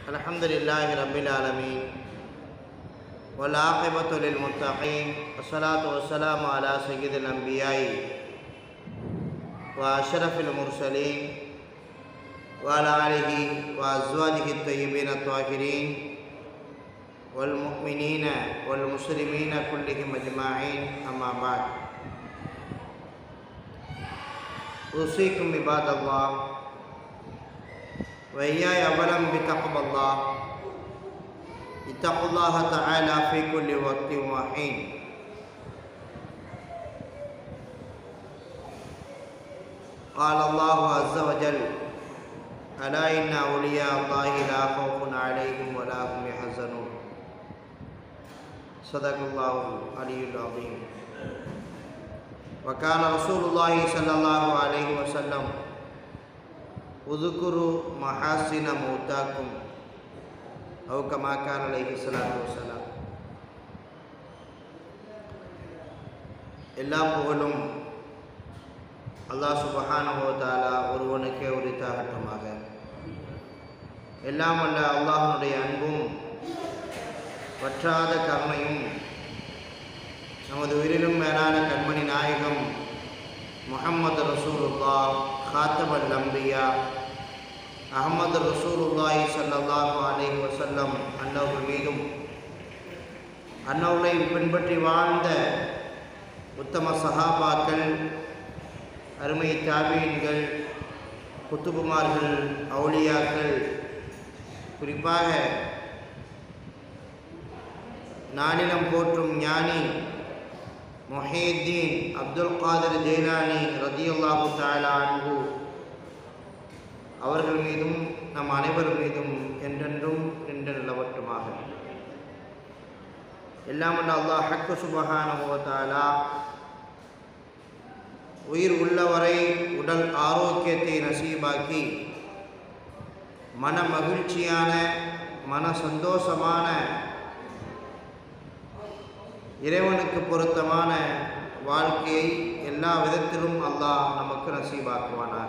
الحمد لله رب العالمين والعاقبة للمتقين والصلاة والسلام على سيد الأنبياء وأشرف المرسلين وعلى آله وأزواجه الطيبين الطاهرين والمؤمنين والمسلمين كلهم أجمعين أما بعد أوصيكم عباد الله وإياي أولا بتقوى الله اتقوا الله تعالى في كل وقت وحين قال الله عز وجل ألا إن أولياء الله لا خوف عليهم ولا هم يحزنون صدق الله العلي العظيم وكان رسول الله صلى الله عليه وسلم اذكروا محاسن موتاكم أو كما كان عليه الصلاة والسلام எல்லா புகழும் அல்லாஹ் சுபஹானஹு தாலா ஒருவனுக்கே உரித்தாகட்டுமாக எல்லாம் அல்ல அல்லாஹனுடைய அன்பும் வற்றாத கருணையும் நமது உயிரிலும் மேலான கண்மணி நாயகம் முஹம்மது ரசூலுல்லா காத்தபல் அம்பியா அகமது ரசூலுல்லாஹி ஸல்லல்லாஹு அலைஹி வஸல்லம் அன்னவர்கள் மீதும் அன்னவர்களை பின்பற்றி வாழ்ந்த உத்தம சஹாபாக்கள் அருமை தாபீன்கள் குத்துபுமார்கள் அவுலியாக்கள் குறிப்பாக நானிலம் போற்றும் ஞானி மொஹேத்தீன் அப்துல் காதர் ஜெய்லானி ரதியுல்லாஹு தாலா அன்பு அவர்கள் மீதும் நம் அனைவர் மீதும் என்றென்றும் நின்று நிலவட்டுமாக எல்லாம் அல்ல அல்லாஹ் ஹக்கு சுபஹானுவத்தாலா உயிர் உள்ளவரை உடல் ஆரோக்கியத்தை நசீபாக்கி மன மகிழ்ச்சியான மன சந்தோஷமான இறைவனுக்கு பொருத்தமான வாழ்க்கையை எல்லா விதத்திலும் அல்லாஹ் நமக்கு நசீபாக்குவானாக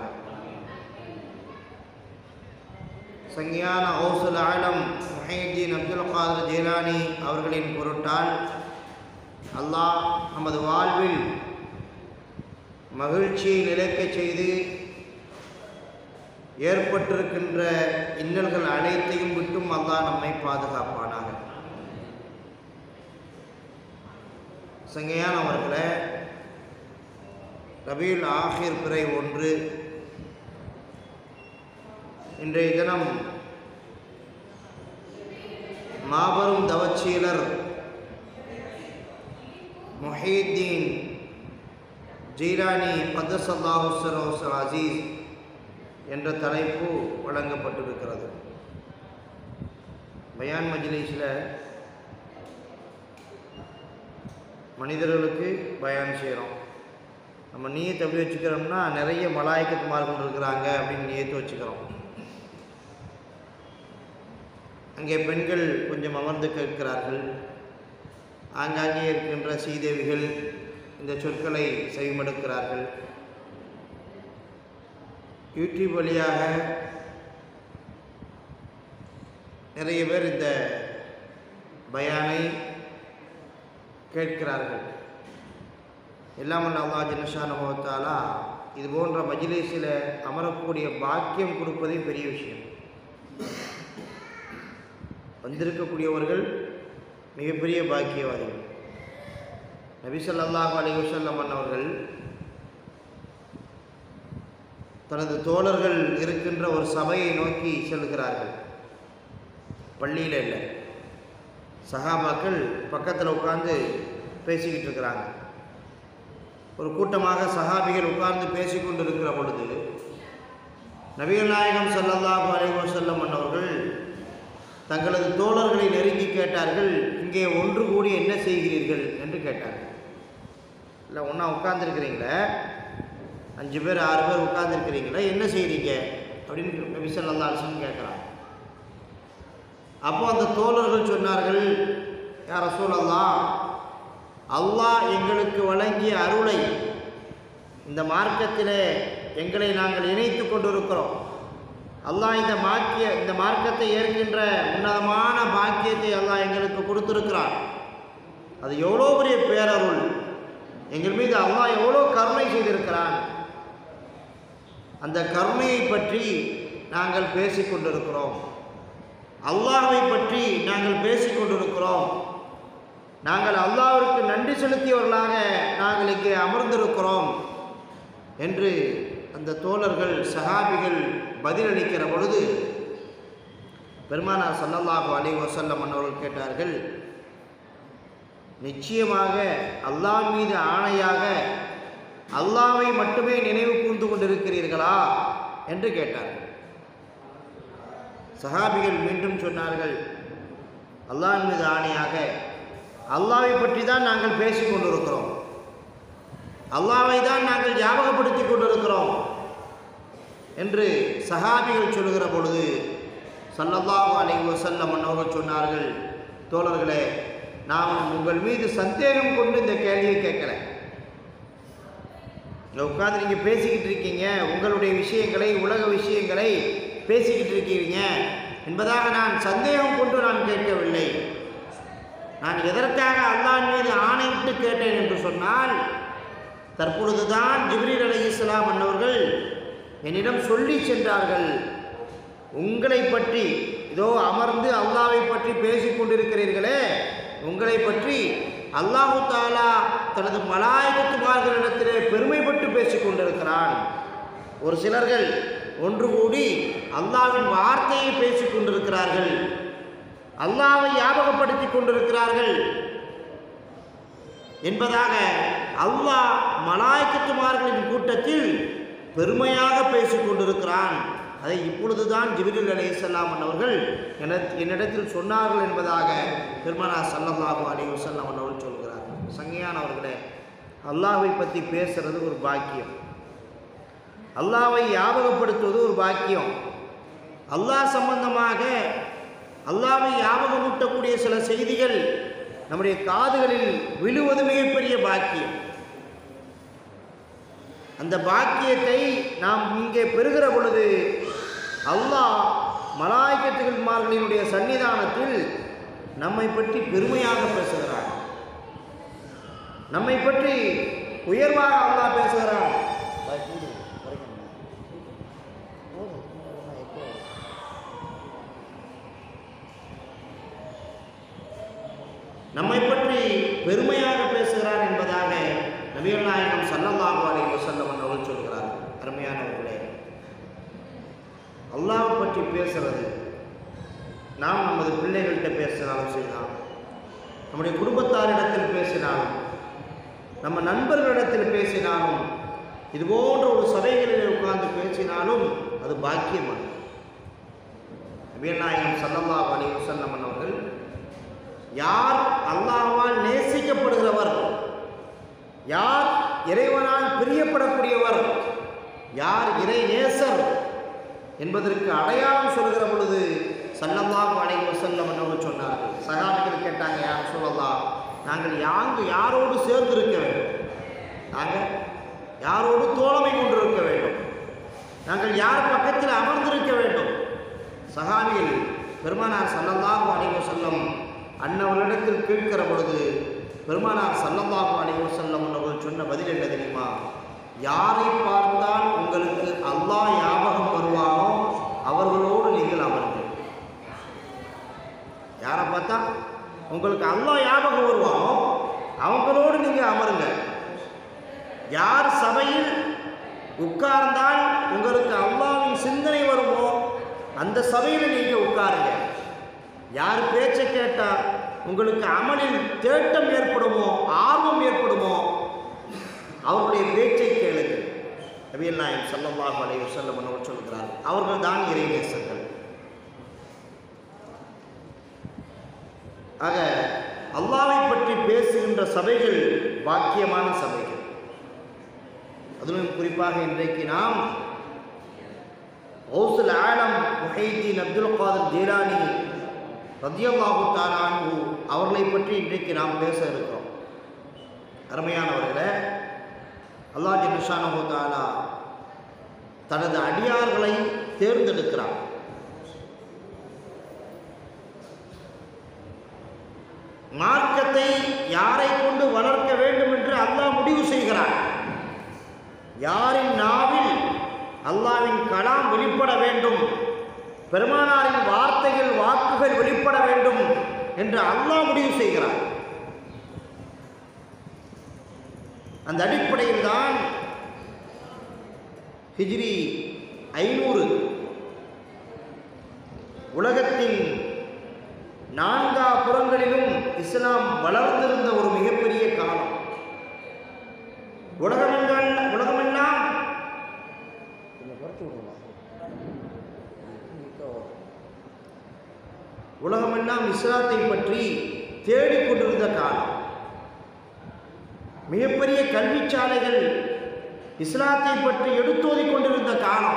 சங்கியான ஓசுல் ஆலம் முஹைதீன் அப்துல் காதர் ஜெயலானி அவர்களின் பொருட்டால் அல்லாஹ் நமது வாழ்வில் மகிழ்ச்சியை நிலைக்கச் செய்து ஏற்பட்டிருக்கின்ற இன்னல்கள் அனைத்தையும் விட்டும் அல்லாஹ் நம்மை பாதுகாப்பானாக சங்கையானவர்களே ரபியுல் ஆஹிர் பிறை ஒன்று இன்றைய தினம் மாபெரும் தவச்சீலர் முஹீத்தீன் ஜீலானி பதசல்லாஹுசரோசர் அசீஸ் என்ற தலைப்பு வழங்கப்பட்டிருக்கிறது பயான் மஜ்லிஸில் மனிதர்களுக்கு பயான் செய்கிறோம் நம்ம நீயத்தை எப்படி வச்சுக்கிறோம்னா நிறைய மலாய்க்கத்துமார்கள் இருக்கிறாங்க அப்படின்னு நீயத்து வச்சுக்கிறோம் அங்கே பெண்கள் கொஞ்சம் அமர்ந்து கேட்கிறார்கள் ஆங்காங்கே இருக்கின்ற சீதேவிகள் இந்த சொற்களை செவிமடுக்கிறார்கள் யூடியூப் வழியாக நிறைய பேர் இந்த பயானை கேட்கிறார்கள் எல்லாம் அல்லா ஜனஷானுபவத்தாலா இது போன்ற மஜிலேஸில் அமரக்கூடிய பாக்கியம் கொடுப்பதே பெரிய விஷயம் வந்திருக்கக்கூடியவர்கள் மிகப்பெரிய பாக்கியவாதிகள் நபிசல்லாஹ் அலி வசல்லம் அவர்கள் தனது தோழர்கள் இருக்கின்ற ஒரு சபையை நோக்கி செல்கிறார்கள் பள்ளியில் இல்லை சகாபாக்கள் பக்கத்தில் உட்கார்ந்து பேசிக்கிட்டு இருக்கிறாங்க ஒரு கூட்டமாக சஹாபிகள் உட்கார்ந்து பேசிக்கொண்டு இருக்கிற பொழுது நபிகள் நாயகம் சல்லல்லாஹு அலைவசல்லம் அவர்கள் தங்களது தோழர்களை நெருங்கி கேட்டார்கள் இங்கே ஒன்று கூடி என்ன செய்கிறீர்கள் என்று கேட்டார்கள் இல்லை ஒன்றா உட்காந்துருக்கிறீங்களே அஞ்சு பேர் ஆறு பேர் உட்காந்துருக்கிறீங்களே என்ன செய்கிறீங்க அப்படின்னு நபி சல்லா அலிசன் கேட்குறாங்க அப்போ அந்த தோழர்கள் சொன்னார்கள் யார சூழல்லாம் அல்லாஹ் எங்களுக்கு வழங்கிய அருளை இந்த மார்க்கத்திலே எங்களை நாங்கள் இணைத்து கொண்டிருக்கிறோம் அல்லாஹ் இந்த மாக்கிய இந்த மார்க்கத்தை ஏற்கின்ற உன்னதமான பாக்கியத்தை அல்லாஹ் எங்களுக்கு கொடுத்திருக்கிறான் அது எவ்வளோ பெரிய பேரருள் எங்கள் மீது அல்லாஹ் எவ்வளோ கருணை செய்திருக்கிறான் அந்த கருணையை பற்றி நாங்கள் பேசிக் கொண்டிருக்கிறோம் அல்லாஹ்வை பற்றி நாங்கள் பேசிக் கொண்டிருக்கிறோம் நாங்கள் அல்லாஹ்விற்கு நன்றி செலுத்தியவர்களாக நாங்கள் இங்கே அமர்ந்திருக்கிறோம் என்று அந்த தோழர்கள் சஹாபிகள் பதிலளிக்கிற பொழுது பெருமானார் ஸல்லல்லாஹு அலைஹி வஸல்லம் அவர்கள் கேட்டார்கள் நிச்சயமாக அல்லாஹ் மீது ஆணையாக அல்லாவை மட்டுமே நினைவு கூர்ந்து கொண்டிருக்கிறீர்களா என்று கேட்டார்கள் சஹாபிகள் மீண்டும் சொன்னார்கள் அல்லாஹ் மீது ஆணையாக அல்லாவை பற்றி தான் நாங்கள் பேசிக் கொண்டிருக்கிறோம் அல்லாவை தான் நாங்கள் ஞாபகப்படுத்தி கொண்டிருக்கிறோம் என்று சஹாபிகள் சொல்லுகிற பொழுது சல்லல்லாஹு அலைஹி வஸல்லம் அவர்கள் சொன்னார்கள் தோழர்களே நான் உங்கள் மீது சந்தேகம் கொண்டு இந்த கேள்வியை கேட்கல இங்கே உட்காந்து நீங்கள் பேசிக்கிட்டு இருக்கீங்க உங்களுடைய விஷயங்களை உலக விஷயங்களை பேசிக்கிட்டு இருக்கீங்க என்பதாக நான் சந்தேகம் கொண்டு நான் கேட்கவில்லை நான் எதற்காக அல்லாஹ் மீது ஆணையிட்டு கேட்டேன் என்று சொன்னால் தற்பொழுதுதான் ஜிப்ரீல் அலி இஸ்லாம் அன்னவர்கள் என்னிடம் சொல்லி சென்றார்கள் உங்களை பற்றி இதோ அமர்ந்து அல்லாவை பற்றி பேசிக் கொண்டிருக்கிறீர்களே உங்களை பற்றி அல்லாஹு தாலா தனது மலாயகத்துமார்களிடத்திலே பெருமைப்பட்டு பேசிக் கொண்டிருக்கிறான் ஒரு சிலர்கள் ஒன்று கூடி அல்லாவின் வார்த்தையை பேசிக் கொண்டிருக்கிறார்கள் அல்லாவை ஞாபகப்படுத்தி கொண்டிருக்கிறார்கள் என்பதாக அல்லாஹ் மலாய்க்கத்துமார்களின் கூட்டத்தில் பெருமையாக பேசிக் கொண்டிருக்கிறான் அதை இப்பொழுதுதான் ஜிபிரில் அலைஹிஸ்ஸலாம் அவர்கள் என என்னிடத்தில் சொன்னார்கள் என்பதாக பெருமானா சல்லல்லாஹு அலைஹி வஸல்லம் அவர்கள் சொல்கிறார்கள் சங்கையானவர்களே அல்லாஹ்வை பற்றி பேசுறது ஒரு பாக்கியம் அல்லாஹ்வை ஞாபகப்படுத்துவது ஒரு பாக்கியம் அல்லாஹ் சம்பந்தமாக அல்லாஹ்வை ஞாபகமூட்டக்கூடிய சில செய்திகள் நம்முடைய காதுகளில் விழுவது மிகப்பெரிய பாக்கியம் அந்த பாக்கியத்தை நாம் இங்கே பெறுகிற பொழுது அல்லாஹ் மலாய்க்கத்துகள்மார்களினுடைய சன்னிதானத்தில் நம்மை பற்றி பெருமையாக பேசுகிறார் நம்மை பற்றி உயர்வாக அல்லாஹ் பேசுகிறார் நம்மை பற்றி பெருமையாக பேசுகிறார் என்பதாக நபிகள் நாயகம் சல்லல்லாஹு அலைஹி வஸல்லம் அவர்கள் சொல்கிறார் அருமையானவர்களே அல்லாஹ் பற்றி பேசுறது நாம் நமது பிள்ளைகள்கிட்ட பேசினாலும் சரிதான் நம்முடைய குடும்பத்தாரிடத்தில் பேசினாலும் நம்ம நண்பர்களிடத்தில் பேசினாலும் இது போன்ற ஒரு சபைகளில் உட்கார்ந்து பேசினாலும் அது பாக்கியமானது நபிகள் நாயகம் சல்லல்லாஹு அலைஹி வஸல்லம் அவர்கள் யார் அல்லாஹ்வால் நேசிக்கப்படுகிறவர் யார் இறைவனால் பிரியப்படக்கூடியவர் யார் இறை நேசர் என்பதற்கு அடையாளம் சொல்கிற பொழுது சல்லல்லாஹு அலைஹி வஸல்லம் அவர்கள் சொன்னார்கள் சகாபிகள் கேட்டாங்க யார் சொல்லலாம் நாங்கள் யாங்கு யாரோடு சேர்ந்து இருக்க வேண்டும் நாங்கள் யாரோடு தோழமை கொண்டிருக்க வேண்டும் நாங்கள் யார் பக்கத்தில் அமர்ந்திருக்க வேண்டும் சகாபிகள் பெருமானார் சல்லல்லாஹு அலைஹி வஸல்லம் அன்னவரிடத்தில் கேட்கிற பொழுது பெருமானார் சல்லல்லாஹு அலைஹி வஸல்லம் அவர்கள் சொன்ன பதில் என்ன தெரியுமா யாரை பார்த்தால் உங்களுக்கு அல்லாஹ் ஞாபகம் வருவானோ அவர்களோடு நீங்கள் அமருங்கள் யாரை பார்த்தா உங்களுக்கு அல்லாஹ் ஞாபகம் வருவானோ அவங்களோடு நீங்கள் அமருங்க யார் சபையில் உட்கார்ந்தால் உங்களுக்கு அல்லாவின் சிந்தனை வருமோ அந்த சபையில் நீங்கள் உட்காருங்க யார் பேச்சை கேட்டால் உங்களுக்கு அமலில் தேட்டம் ஏற்படுமோ ஆர்வம் ஏற்படுமோ அவருடைய பேச்சை கேளுங்கள் நபியல் நாயம் சல்லல்லாஹு அலைஹி வஸல்லம் அவர்கள் சொல்கிறார் அவர்கள் தான் இறைநேசர்கள் ஆக அல்லாவை பற்றி பேசுகின்ற சபைகள் பாக்கியமான சபைகள் அதிலும் குறிப்பாக இன்றைக்கு நாம் ஓசுல் ஆலம் முஹைதீன் அப்துல் காதர் ஜீலானி ரத்தியல்லாஹு தாலானு அவர்களை பற்றி இன்றைக்கு நாம் பேச இருக்கிறோம் அருமையானவர்களே அல்லாஹ் ஜின்ஷானஹு தாலா தனது அடியார்களை தேர்ந்தெடுக்கிறான் மார்க்கத்தை யாரை கொண்டு வளர்க்க வேண்டும் என்று அல்லாஹ் முடிவு செய்கிறான் யாரின் நாவில் அல்லாவின் கலாம் வெளிப்பட வேண்டும் பெருமானாரின் வார்த்தைகள் வாக்குகள் வெளிப்பட வேண்டும் என்று அல்லாஹ் முடிவு செய்கிறார் அந்த அடிப்படையில் தான் ஹிஜ்ரி ஐநூறு உலகத்தின் நான்கா புறங்களிலும் இஸ்லாம் வளர்ந்திருந்த ஒரு மிகப்பெரிய காலம் உலகமெல்லாம் உலகமெல்லாம் உலகமெல்லாம் இஸ்லாத்தை பற்றி தேடிக்கொண்டிருந்த காலம் மிகப்பெரிய கல்விச்சாலைகள் இஸ்லாத்தை பற்றி எடுத்தோதிக் கொண்டிருந்த காலம்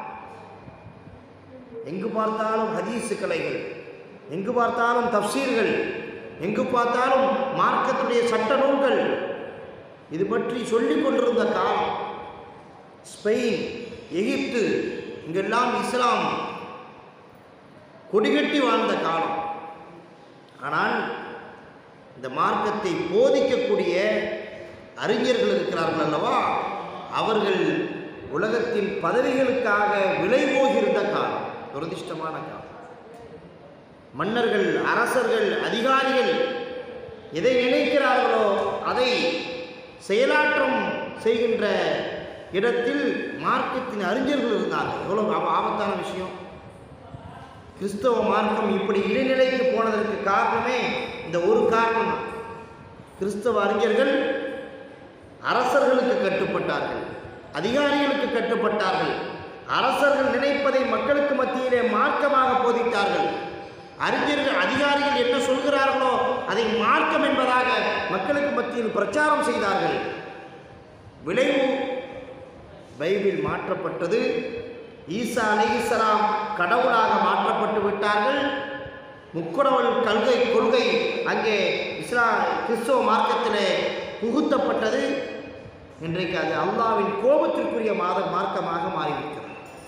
எங்கு பார்த்தாலும் ஹதீஸ் கலைகள் எங்கு பார்த்தாலும் தப்சீர்கள் எங்கு பார்த்தாலும் மார்க்கத்துடைய சட்ட நூல்கள் இது பற்றி சொல்லிக் கொண்டிருந்த காலம் ஸ்பெயின் எகிப்து இங்கெல்லாம் இஸ்லாம் கொடிகட்டி வாழ்ந்த காலம் ஆனால் இந்த மார்க்கத்தை போதிக்கக்கூடிய அறிஞர்கள் இருக்கிறார்கள் அல்லவா அவர்கள் உலகத்தின் பதவிகளுக்காக விலை போகிருந்த காலம் துரதிர்ஷ்டமான காலம் மன்னர்கள் அரசர்கள் அதிகாரிகள் எதை நினைக்கிறார்களோ அதை செயலாற்றம் செய்கின்ற இடத்தில் மார்க்கத்தின் அறிஞர்கள் இருந்தாங்க எவ்வளோ ஆப- ஆபத்தான விஷயம் கிறிஸ்தவ மார்க்கம் இப்படி இடைநிலைக்கு போனதற்கு காரணமே இந்த ஒரு காரணம் தான் கிறிஸ்தவ அறிஞர்கள் அரசர்களுக்கு கட்டுப்பட்டார்கள் அதிகாரிகளுக்கு கட்டுப்பட்டார்கள் அரசர்கள் நினைப்பதை மக்களுக்கு மத்தியிலே மார்க்கமாக போதித்தார்கள் அறிஞர்கள் அதிகாரிகள் என்ன சொல்கிறார்களோ அதை மார்க்கம் என்பதாக மக்களுக்கு மத்தியில் பிரச்சாரம் செய்தார்கள் விளைவு பைபிள் மாற்றப்பட்டது ஈசா அலைஹிஸ்ஸலாம் கடவுளாக மாற்றப்பட்டு விட்டார்கள் முக்குடவல் கல்கை கொள்கை அங்கே இஸ்லா கிறிஸ்தவ மார்க்கத்திலே புகுத்தப்பட்டது இன்றைக்கு அது அல்லாவின் கோபத்திற்குரிய மாத மார்க்கமாக மாறிவிட்டது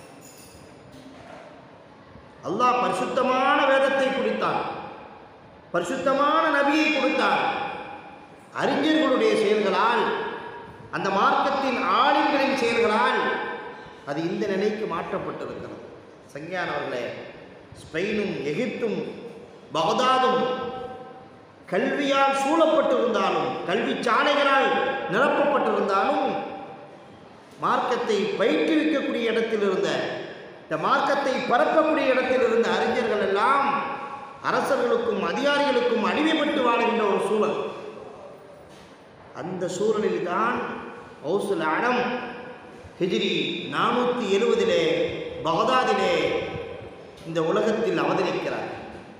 அல்லாஹ் பரிசுத்தமான வேதத்தை கொடுத்தான் பரிசுத்தமான நபியை கொடுத்தான் அறிஞர்களுடைய செயல்களால் அந்த மார்க்கத்தின் ஆளுங்களின் செயல்களால் அது இந்த நிலைக்கு மாற்றப்பட்டிருக்கிறது சங்கியானவர்களே ஸ்பெயினும் எகிப்தும் பகதாதும் கல்வியால் சூழப்பட்டிருந்தாலும் கல்வி சாலைகளால் நிரப்பப்பட்டிருந்தாலும் மார்க்கத்தை பயிற்றுவிக்கக்கூடிய இடத்தில் இருந்த இந்த மார்க்கத்தை பரப்பக்கூடிய இடத்தில் இருந்த அறிஞர்கள் எல்லாம் அரசர்களுக்கும் அதிகாரிகளுக்கும் அடிமைப்பட்டு வாழுகின்ற ஒரு சூழல் அந்த சூழலில் தான் ஹவுசுல் அடம் ஹிஜ்ரி நானூற்றி எழுவதிலே பகதாதிலே இந்த உலகத்தில் அவதரிக்கிறார்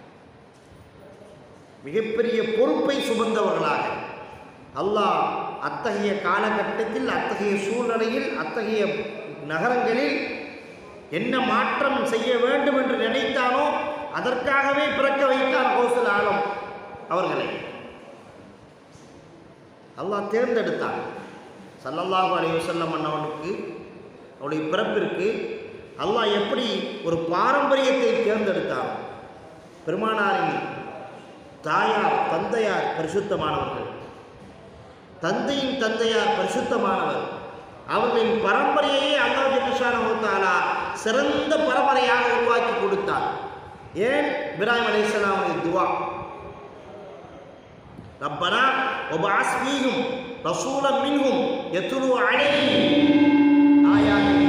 மிகப்பெரிய பொறுப்பை சுமந்தவர்களாக அல்லாஹ் அத்தகைய காலகட்டத்தில் அத்தகைய சூழ்நிலையில் அத்தகைய நகரங்களில் என்ன மாற்றம் செய்ய வேண்டும் என்று நினைத்தானோ அதற்காகவே பிறக்க வைத்தார் ஹோசல் ஆலம் அவர்களை அல்லாஹ் தேர்ந்தெடுத்தான் சல்லல்லாஹு அலைஹி வஸல்லம் அண்ணவனுக்கு அவருடைய பிறப்பிற்கு அல்லாஹ் எப்படி ஒரு பாரம்பரியத்தை தேர்ந்தெடுத்தான் பெருமானாரின் தாயார் தந்தையார் பரிசுத்தமானவர்கள் தந்தையின் தந்தையார் பரிசுத்தமானவர் அவர்களின் பரம்பரையே அல்லாஹ் ஜெகஷானா சிறந்த பரம்பரையாக உருவாக்கி கொடுத்தார் ஏன் இப்ராஹிம் அலைஹிஸ்ஸலாமுடைய துவா ரப்பனா وبعث فيهم رسولا منهم يتلو عليهم آياتك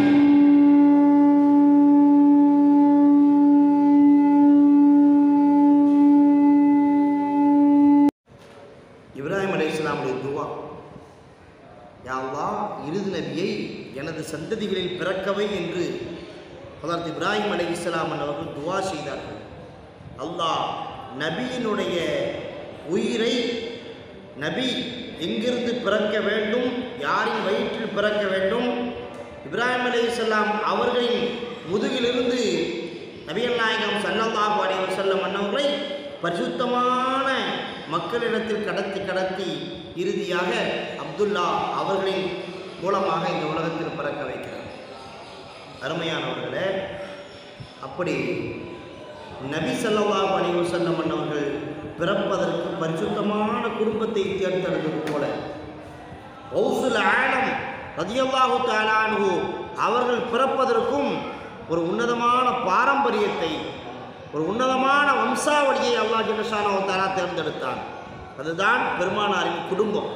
இப்ராஹிம் அலைஹிஸ்ஸலாமுடைய துவா யா அல்லாஹ் இறுதி நபியை எனது சந்ததிகளில் பிறக்கவை என்று ஹதரத் இப்ராஹிம் அலைஹிஸ்ஸலாம் அவர்கள் துவா செய்தார்கள் அல்லாஹ் நபியினுடைய உயிரை நபி எங்கிருந்து பிறக்க வேண்டும் யாரின் வயிற்றில் பிறக்க வேண்டும் இப்ராஹிம் அலைஹிஸ்ஸலாம் அவர்களின் முதுகிலிருந்து நபிகள் நாயகம் சல்லல்லாஹு அலைஹி வஸல்லம் அன்னவர்களை பரிசுத்தமான மக்களிடத்தில் கடத்தி கடத்தி இறுதியாக அப்துல்லா அவர்களின் மூலமாக இந்த உலகத்தில் பிறக்க வைக்கிறார் அருமையானவர்களே அப்படி நபி ஸல்லல்லாஹு அலைஹி வஸல்லம் அவர்கள் பிறப்பதற்கு பரிசுத்தமான குடும்பத்தை தேர்ந்தெடுத்தது போல ஒசுல் ஆலம் ரதியல்லாஹு தாலானு அவர்கள் பிறப்பதற்கும் ஒரு உன்னதமான பாரம்பரியத்தை ஒரு உன்னதமான வம்சாவளியை அல்லாஹ் ஜில்லஷானோ தாலா தேர்ந்தெடுத்தான் அதுதான் பெருமானாரின் குடும்பம்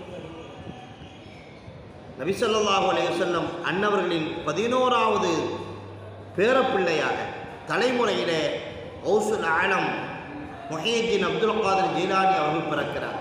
நபிசல்லாஹு அலைவசல்லம் அன்னவர்களின் பதினோராவது பேரப்பிள்ளையாக தலைமுறையிலே ஔசுல் ஆலம் முஹீத்தீன் அப்துல் காதர் ஜீலானி அவர்கள் பிறக்கிறார்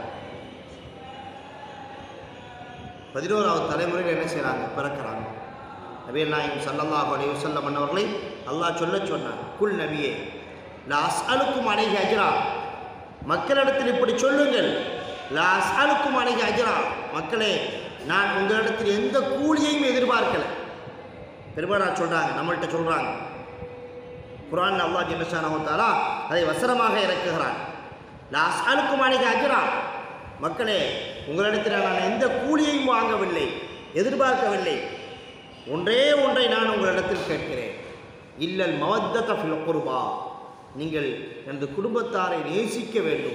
பதினோராவது தலைமுறையில் என்ன செய்கிறாங்க பிறக்கிறாங்க நபியல் நாயம் சல்லல்லாஹு அலைஹி வஸல்லம் அன்னவர்களை அல்லாஹ் சொல்ல சொன்னான் குல் நபியே லாஸ் அலுக்கும் அணைகி அஜ்ரா மக்களிடத்தில் இப்படி சொல்லுங்கள் லாஸ் அலுக்கும் அணைகி அஜ்ரா மக்களே நான் உங்களிடத்தில் எந்த கூலியையும் எதிர்பார்க்கல பெருமானார் சொல்கிறாங்க நம்மள்கிட்ட சொல்கிறாங்க குரான் அல்லாஹ் ஜில்லஷானஹு தஆலா அதை வசனமாக இறக்குகிறான் லாஸ் அலுக்கும் அணைகி அஜ்ரா மக்களே உங்களிடத்தில் நான் எந்த கூலியையும் வாங்கவில்லை எதிர்பார்க்கவில்லை ஒன்றே ஒன்றை நான் உங்களிடத்தில் கேட்கிறேன் இல்லல் மவத்தத ஃபில் குர்பா நீங்கள் எனது குடும்பத்தாரை நேசிக்க வேண்டும்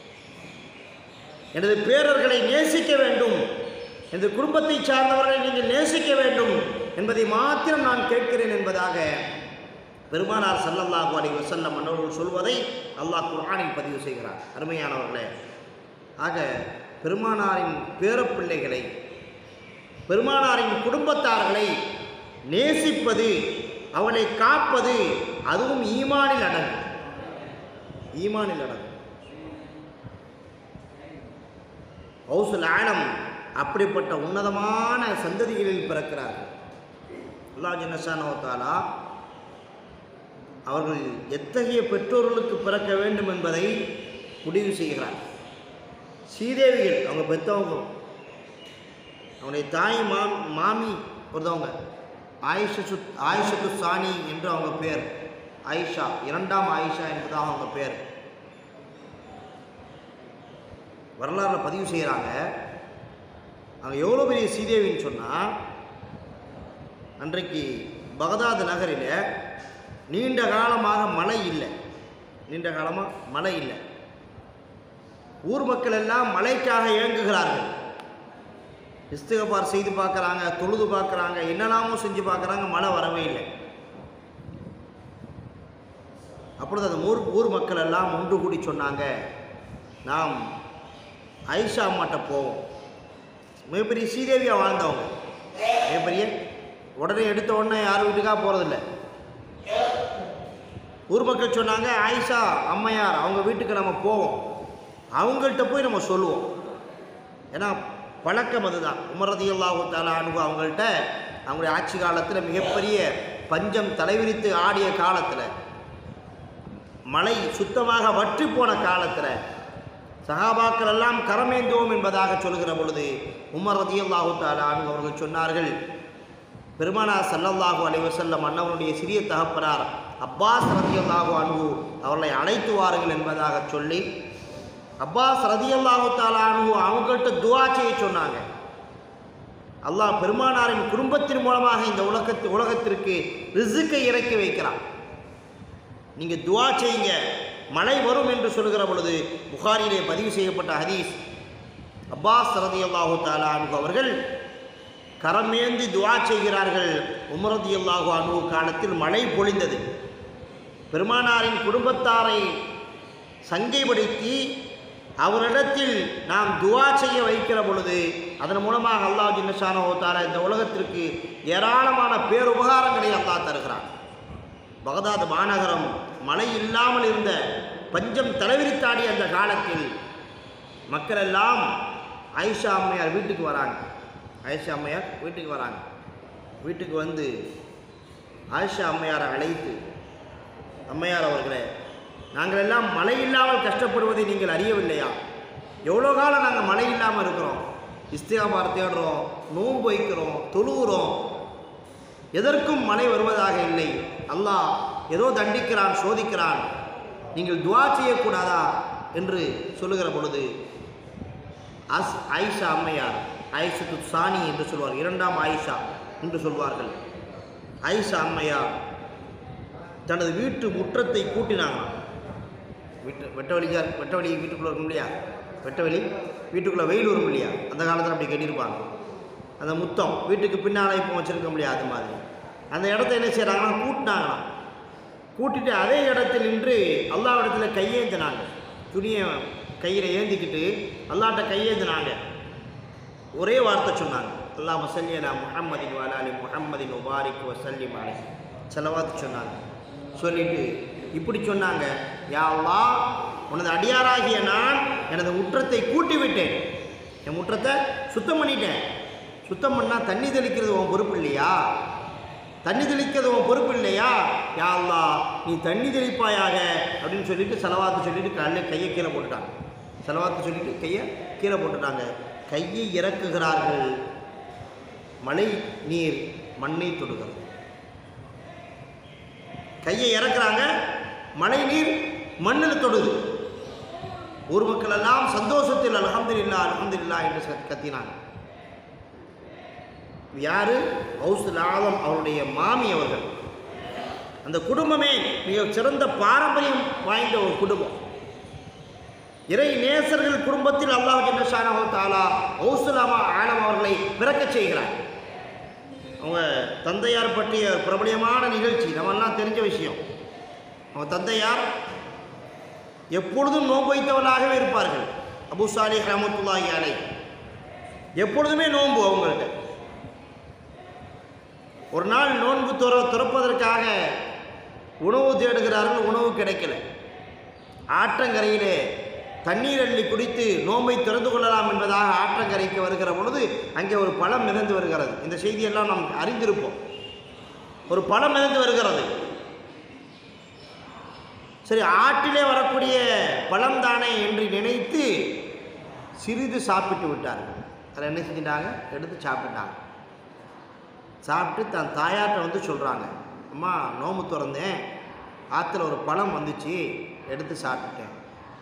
எனது பேரர்களை நேசிக்க வேண்டும் எனது குடும்பத்தை சார்ந்தவர்களை நீங்கள் நேசிக்க வேண்டும் என்பதை மாத்திரம் நான் கேட்கிறேன் என்பதாக பெருமானார் ஸல்லல்லாஹு அலைஹி வஸல்லம் அன்னவர்கள் சொல்வதை அல்லாஹ் குர்ஆனில் பதிவு செய்கிறார் அருமையானவர்களே ஆக பெருமானாரின் பேரப்பிள்ளைகளை பெருமானாரின் குடும்பத்தார்களை நேசிப்பது அவனை காப்பது அதுவும் ஈமானில் அடங்கும் ஈமானில் அடங்கும் ஹவுசுல் ஆலம் அப்படிப்பட்ட உன்னதமான சந்ததிகளில் பிறக்கிறார்கள் அல்லாஹ் ஜன்னஷானோ தாலா அவர்கள் எத்தகைய பெற்றோர்களுக்கு பிறக்க வேண்டும் என்பதை முடிவு செய்கிறார் ஸ்ரீதேவிகள் அவங்க பெற்றவங்க அவனுடைய தாய் மா மாமி ஒருத்தவங்க ஆயிஷு ஆயிஷத்து சாணி என்று அவங்க பேர் ஆயிஷா இரண்டாம் ஆயிஷா என்பதாக அவங்க பேர் வரலாறுல பதிவு செய்கிறாங்க அவங்க எவ்வளோ பெரிய ஸ்ரீதேவின்னு சொன்னால் அன்றைக்கு பகதாத் நகரில் நீண்ட காலமாக மழை இல்லை நீண்ட காலமாக மழை இல்லை ஊர் மக்கள் எல்லாம் மழைக்காக இயங்குகிறார்கள் இஸ்திகபார் செய்து பார்க்குறாங்க தொழுது பார்க்குறாங்க என்னெல்லாமோ செஞ்சு பார்க்குறாங்க மழை வரவே இல்லை அப்பொழுது அந்த ஊர் ஊர் மக்கள் எல்லாம் ஒன்று கூடி சொன்னாங்க நாம் ஐஷா அம்மாட்ட போவோம் மிகப்பெரிய ஸ்ரீதேவியாக வாழ்ந்தவங்க மிகப்பெரிய உடனே எடுத்த உடனே யார் வீட்டுக்காக போகிறதில்ல ஊர் மக்கள் சொன்னாங்க ஆயிஷா அம்மையார் அவங்க வீட்டுக்கு நம்ம போவோம் அவங்கள்ட்ட போய் நம்ம சொல்லுவோம் ஏன்னா பழக்கம் அதுதான் உமரதியல்லாஹு தாலா அனுபவம் அவங்கள்ட்ட அவங்களுடைய ஆட்சி காலத்தில் மிகப்பெரிய பஞ்சம் தலைவிரித்து ஆடிய காலத்தில் மழை சுத்தமாக வற்றி போன காலத்தில் சகாபாக்கள் எல்லாம் கரமேந்துவோம் என்பதாக சொல்கிற பொழுது உமர் ரதியல்லாஹு தாலா அனு அவர்கள் சொன்னார்கள் பெருமானார் சல்லல்லாஹு அலைஹி வஸல்லம் அன்னவனுடைய சிறிய தகப்பனார் அப்பாஸ் ரதியல்லாஹு அன்ஹு அவர்களை அழைத்து வாருங்கள் என்பதாக சொல்லி அப்பாஸ் ரதியல்லாஹு தாலா அன்ஹு அவங்கள்ட்ட துவா செய்ய சொன்னாங்க அல்லாஹ் பெருமானாரின் குடும்பத்தின் மூலமாக இந்த உலகத்து உலகத்திற்கு ரிசுக்கை இறக்கி வைக்கிறான் நீங்கள் துவா செய்யுங்க மழை வரும் என்று சொல்கிற பொழுது புகாரிலே பதிவு செய்யப்பட்ட ஹதீஸ் அப்பாஸ் ரதியல்லாஹு தாலா அன்ஹு அவர்கள் கரமேந்தி துவா செய்கிறார்கள் உமரதி அல்லாஹு அனு காலத்தில் மழை பொழிந்தது பெருமானாரின் குடும்பத்தாரை சங்கைப்படுத்தி அவரிடத்தில் நாம் துவா செய்ய வைக்கிற பொழுது அதன் மூலமாக அல்லாஹ் ஜின்னஷானோ தாரா இந்த உலகத்திற்கு ஏராளமான பேருபகாரங்களை அல்லாஹ் தருகிறான் பகதாத் மாநகரம் மழை இல்லாமல் இருந்த பஞ்சம் தலைவிரித்தாடிய அந்த காலத்தில் மக்கள் எல்லாம் ஆயிஷா அம்மையார் வீட்டுக்கு வராங்க ஆயிஷா அம்மையார் வீட்டுக்கு வராங்க வீட்டுக்கு வந்து ஆயிஷா அம்மையாரை அழைத்து அம்மையார் அவர்களே நாங்கள் எல்லாம் மழை இல்லாமல் கஷ்டப்படுவதை நீங்கள் அறியவில்லையா எவ்வளோ காலம் நாங்கள் மழை இல்லாமல் இருக்கிறோம் இஸ்திகாபார் தேடுறோம் நோன்பு வைக்கிறோம் தொழுகிறோம் எதற்கும் மழை வருவதாக இல்லை அல்லாஹ் ஏதோ தண்டிக்கிறான் சோதிக்கிறான் நீங்கள் துவா செய்யக்கூடாதா என்று சொல்லுகிற பொழுது அஸ் ஆயிஷா அம்மையார் ஆயிஷத்து சாணி என்று சொல்வார் இரண்டாம் ஆயிஷா என்று சொல்வார்கள் ஐசா அம்மையா தனது வீட்டு முற்றத்தை கூட்டினாங்களாம் வீட்டு வெட்ட வழிக்கா வெட்ட வழி வீட்டுக்குள்ளே இருக்கும் இல்லையா வெட்ட வெளி வீட்டுக்குள்ளே வெயில் வரும் இல்லையா அந்த காலத்தில் அப்படி கட்டியிருப்பாங்க அந்த முத்தம் வீட்டுக்கு பின்னால் இப்போ வச்சுருக்க முடியாது அது மாதிரி அந்த இடத்த என்ன செய்கிறாங்கன்னா கூட்டினாங்களாம் கூட்டிட்டு அதே இடத்தில் நின்று அல்லாவிடத்தில் கையேந்தினாங்க துணியை கையில் ஏந்திக்கிட்டு அல்லாட்ட கையேந்தினாங்க ஒரே வார்த்தை சொன்னாங்க அல்லாஹ் மசல்லியலா முஹம்மதின் வாலாலி முஹம்மதின் உபாரிக் வசல்லிம் அலை செலவாத்து சொன்னாங்க சொல்லிட்டு இப்படி சொன்னாங்க யா அல்லாஹ் உனது அடியாராகிய நான் எனது முற்றத்தை கூட்டி விட்டேன் என் முற்றத்தை சுத்தம் பண்ணிட்டேன் சுத்தம் பண்ணால் தண்ணி தெளிக்கிறது உன் பொறுப்பு இல்லையா தண்ணி தெளிக்கிறது உன் பொறுப்பு இல்லையா யா அல்லாஹ் நீ தண்ணி தெளிப்பாயாக அப்படின்னு சொல்லிட்டு செலவாத்து சொல்லிட்டு காலையில் கையை கீழே போட்டுட்டாங்க செலவாத்து சொல்லிட்டு கையை கீழே போட்டுட்டாங்க கையை இறக்குகிறார்கள் மழை நீர் மண்ணை தொடுகிறது கையை இறக்குறாங்க மழை நீர் மண்ணில் தொடுது ஊர் மக்கள் எல்லாம் சந்தோஷத்தில் அல்ஹம்துலில்லா அல்ஹம்துலில்லா என்று சத்- கத்தினாங்க யாரு ஹவுசுல் ஆலம் அவருடைய மாமி அவர்கள் அந்த குடும்பமே மிக சிறந்த பாரம்பரியம் வாய்ந்த ஒரு குடும்பம் இறை நேசர்கள் குடும்பத்தில் அல்லாஹ் ஜன்னஷானஹு தாலா ஹவுசுலாமா ஆலம் அவர்களை பிறக்கச் செய்கிறார் அவங்க தந்தையார் பற்றிய பிரபலியமான நிகழ்ச்சி நம்மெல்லாம் தெரிஞ்ச விஷயம் அவங்க தந்தையார் எப்பொழுதும் நோன்பு வைத்தவர்களாகவே இருப்பார்கள் அபு சாலிஹ் ரஹமத்துல்லாஹி அலை எப்பொழுதுமே நோன்பு அவங்கள்ட்ட ஒரு நாள் நோன்பு துற துறப்பதற்காக உணவு தேடுகிறார்கள் உணவு கிடைக்கல ஆற்றங்கரையிலே தண்ணீர் அள்ளி குடித்து நோன்பை திறந்து கொள்ளலாம் என்பதாக ஆற்றங்கரைக்கு வருகிற பொழுது அங்கே ஒரு பழம் மிதந்து வருகிறது இந்த செய்தியெல்லாம் நாம் அறிந்திருப்போம் ஒரு பழம் மிதந்து வருகிறது சரி ஆற்றிலே வரக்கூடிய பழம் தானே என்று நினைத்து சிறிது சாப்பிட்டு விட்டார்கள் அதை என்ன செஞ்சிட்டாங்க எடுத்து சாப்பிட்டாங்க சாப்பிட்டு தன் தாயார்கிட்ட வந்து சொல்கிறாங்க அம்மா நோம்பு திறந்தேன் ஆற்றுல ஒரு பழம் வந்துச்சு எடுத்து சாப்பிட்டுட்டேன்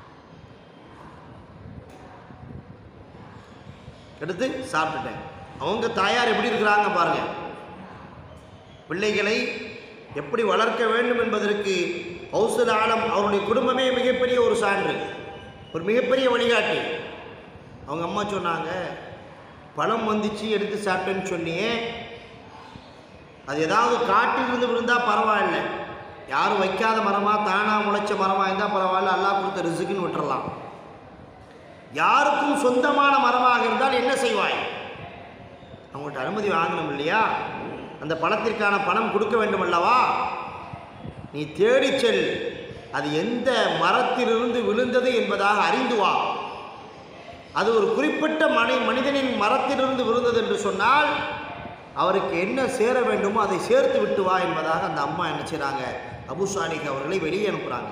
எடுத்து சாப்பிட்டுட்டேன் அவங்க தாயார் எப்படி இருக்கிறாங்க பாருங்க பிள்ளைகளை எப்படி வளர்க்க வேண்டும் என்பதற்கு ஹவுசுல் ஆலம் அவருடைய குடும்பமே மிகப்பெரிய ஒரு சான்று ஒரு மிகப்பெரிய வழிகாட்டி அவங்க அம்மா சொன்னாங்க பழம் வந்துச்சு எடுத்து சாப்பிட்டேன்னு சொன்னியே அது ஏதாவது காட்டிலிருந்து விழுந்தால் பரவாயில்ல யாரும் வைக்காத மரமாக தானாக முளைச்ச மரமாக இருந்தால் பரவாயில்ல அல்லாஹ் கொடுத்த ரிசுக்குன்னு விட்டுறலாம் யாருக்கும் சொந்தமான மரமாக இருந்தால் என்ன செய்வாய் அவங்கள்ட்ட அனுமதி வாங்கணும் இல்லையா அந்த பணத்திற்கான பணம் கொடுக்க வேண்டும் அல்லவா நீ தேடிச் செல் அது எந்த மரத்திலிருந்து விழுந்தது என்பதாக அறிந்து வா அது ஒரு குறிப்பிட்ட மனி மனிதனின் மரத்திலிருந்து விழுந்தது என்று சொன்னால் அவருக்கு என்ன சேர வேண்டுமோ அதை சேர்த்து விட்டு வா என்பதாக அந்த அம்மா என்ன செய்கிறாங்க அபு சாலிக் அவர்களை வெளியே அனுப்புகிறாங்க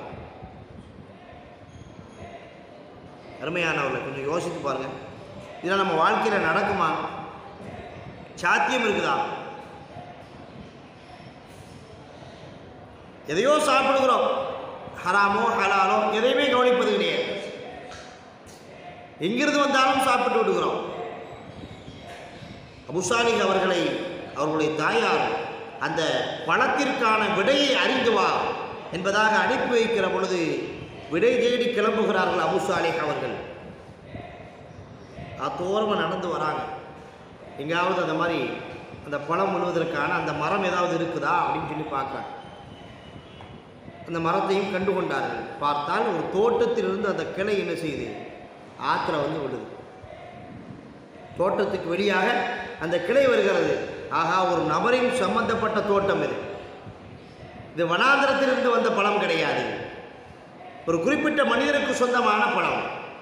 அருமையானவர்களை கொஞ்சம் யோசித்து பாருங்க இதெல்லாம் நம்ம வாழ்க்கையில் நடக்குமா சாத்தியம் இருக்குதா எதையோ சாப்பிடுகிறோம் ஹராமோ ஹலாலோ எதையுமே கவனிப்பது கிடையாது எங்கிருந்து வந்தாலும் சாப்பிட்டு விடுகிறோம் அபுசாலிக் அவர்களை அவர்களுடைய தாயார் அந்த பணத்திற்கான விடையை அறிந்து வா என்பதாக அனுப்பி வைக்கிற பொழுது விடை தேடி கிளம்புகிறார்கள் அபுசாலிக் அவர்கள் அத்தோரமாக நடந்து வராங்க எங்காவது அந்த மாதிரி அந்த பழம் விழுவதற்கான அந்த மரம் ஏதாவது இருக்குதா அப்படின்னு சொல்லி பார்க்குறாங்க அந்த மரத்தையும் கண்டு கொண்டார்கள் பார்த்தால் ஒரு தோட்டத்திலிருந்து அந்த கிளை என்ன செய்யுது ஆற்றுல வந்து விடுது தோட்டத்துக்கு வெளியாக அந்த கிளை வருகிறது ஆகா ஒரு நபரின் சம்பந்தப்பட்ட தோட்டம் இது இது வனாந்திரத்திலிருந்து வந்த பழம் கிடையாது ஒரு குறிப்பிட்ட மனிதருக்கு சொந்தமான பழம்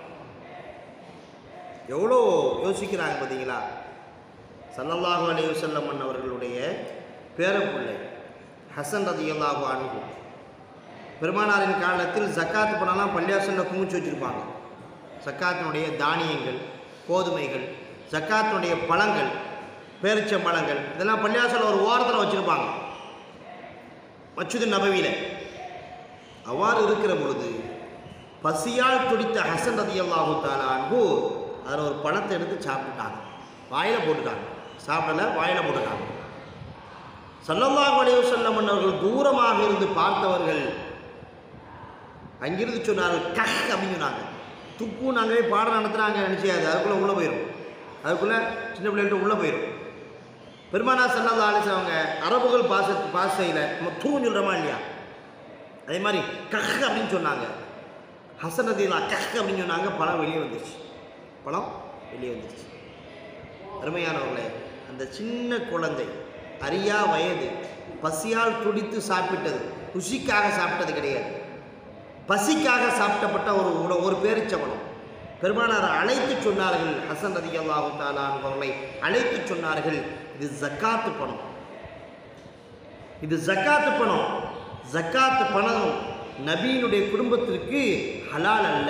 எவ்வளோ யோசிக்கிறாங்க பார்த்தீங்களா சல்லல்லாஹு அலைஹி வஸல்லம் அவர்களுடைய பேரப்பிள்ளை ஹசன் ரதியல்லாஹு அன்ஹு பெருமானாரின் காலத்தில் ஜக்காத் பணம்லாம் பள்ளியாசனில் குமிச்சு வச்சுருப்பாங்க ஜக்காத்தினுடைய தானியங்கள் கோதுமைகள் ஜக்காத்தினுடைய பழங்கள் பேரிச்சம்பழங்கள் இதெல்லாம் பள்ளியாசலில் ஒரு ஓரத்தில் வச்சுருப்பாங்க மச்சுது நபவியில் அவ்வாறு இருக்கிற பொழுது பசியால் துடித்த ஹசன் ரதியல்லாஹு தாலா அன்பு அதில் ஒரு பழத்தை எடுத்து சாப்பிட்டுட்டாங்க வாயில் போட்டுட்டாங்க சாப்பிடல வாயில் போட்டுட்டாங்க சல்லல்லாஹு அலைஹி வஸல்லம் அவர்கள் தூரமாக இருந்து பார்த்தவர்கள் அங்கிருந்து சொன்னார்கள் கஹ் அப்படின்னு சொன்னாங்க துப்பு நாங்களே பாடம் நடத்துகிறாங்க நினச்சியாது அதுக்குள்ளே உள்ளே போயிடும் அதுக்குள்ளே சின்ன பிள்ளைகிட்ட உள்ளே போயிடும் பெருமானா சல்லல்லா அலிஸ் அவங்க அரபுகள் பாச பாசையில் நம்ம தூன்னு சொல்கிறோமா இல்லையா அதே மாதிரி கஹ் அப்படின்னு சொன்னாங்க ஹசன் ரதிலா கஹ் அப்படின்னு சொன்னாங்க பழம் வெளியே வந்துருச்சு பழம் வெளியே வந்துருச்சு அருமையானவர்களே அந்த சின்ன குழந்தை அறியா வயது பசியால் துடித்து சாப்பிட்டது ருசிக்காக சாப்பிட்டது கிடையாது பசிக்காக சாப்பிட்டப்பட்ட ஒரு உணவு ஒரு பேரிச்சவனம் பெருமானார் அழைத்து சொன்னார்கள் ஹசன் ரதி அல்லாஹு தாலான் அவர்களை அழைத்து சொன்னார்கள் இது ஜக்காத்து பணம் இது ஜக்காத்து பணம் ஜக்காத்து பணம் நபியினுடைய குடும்பத்திற்கு ஹலால் அல்ல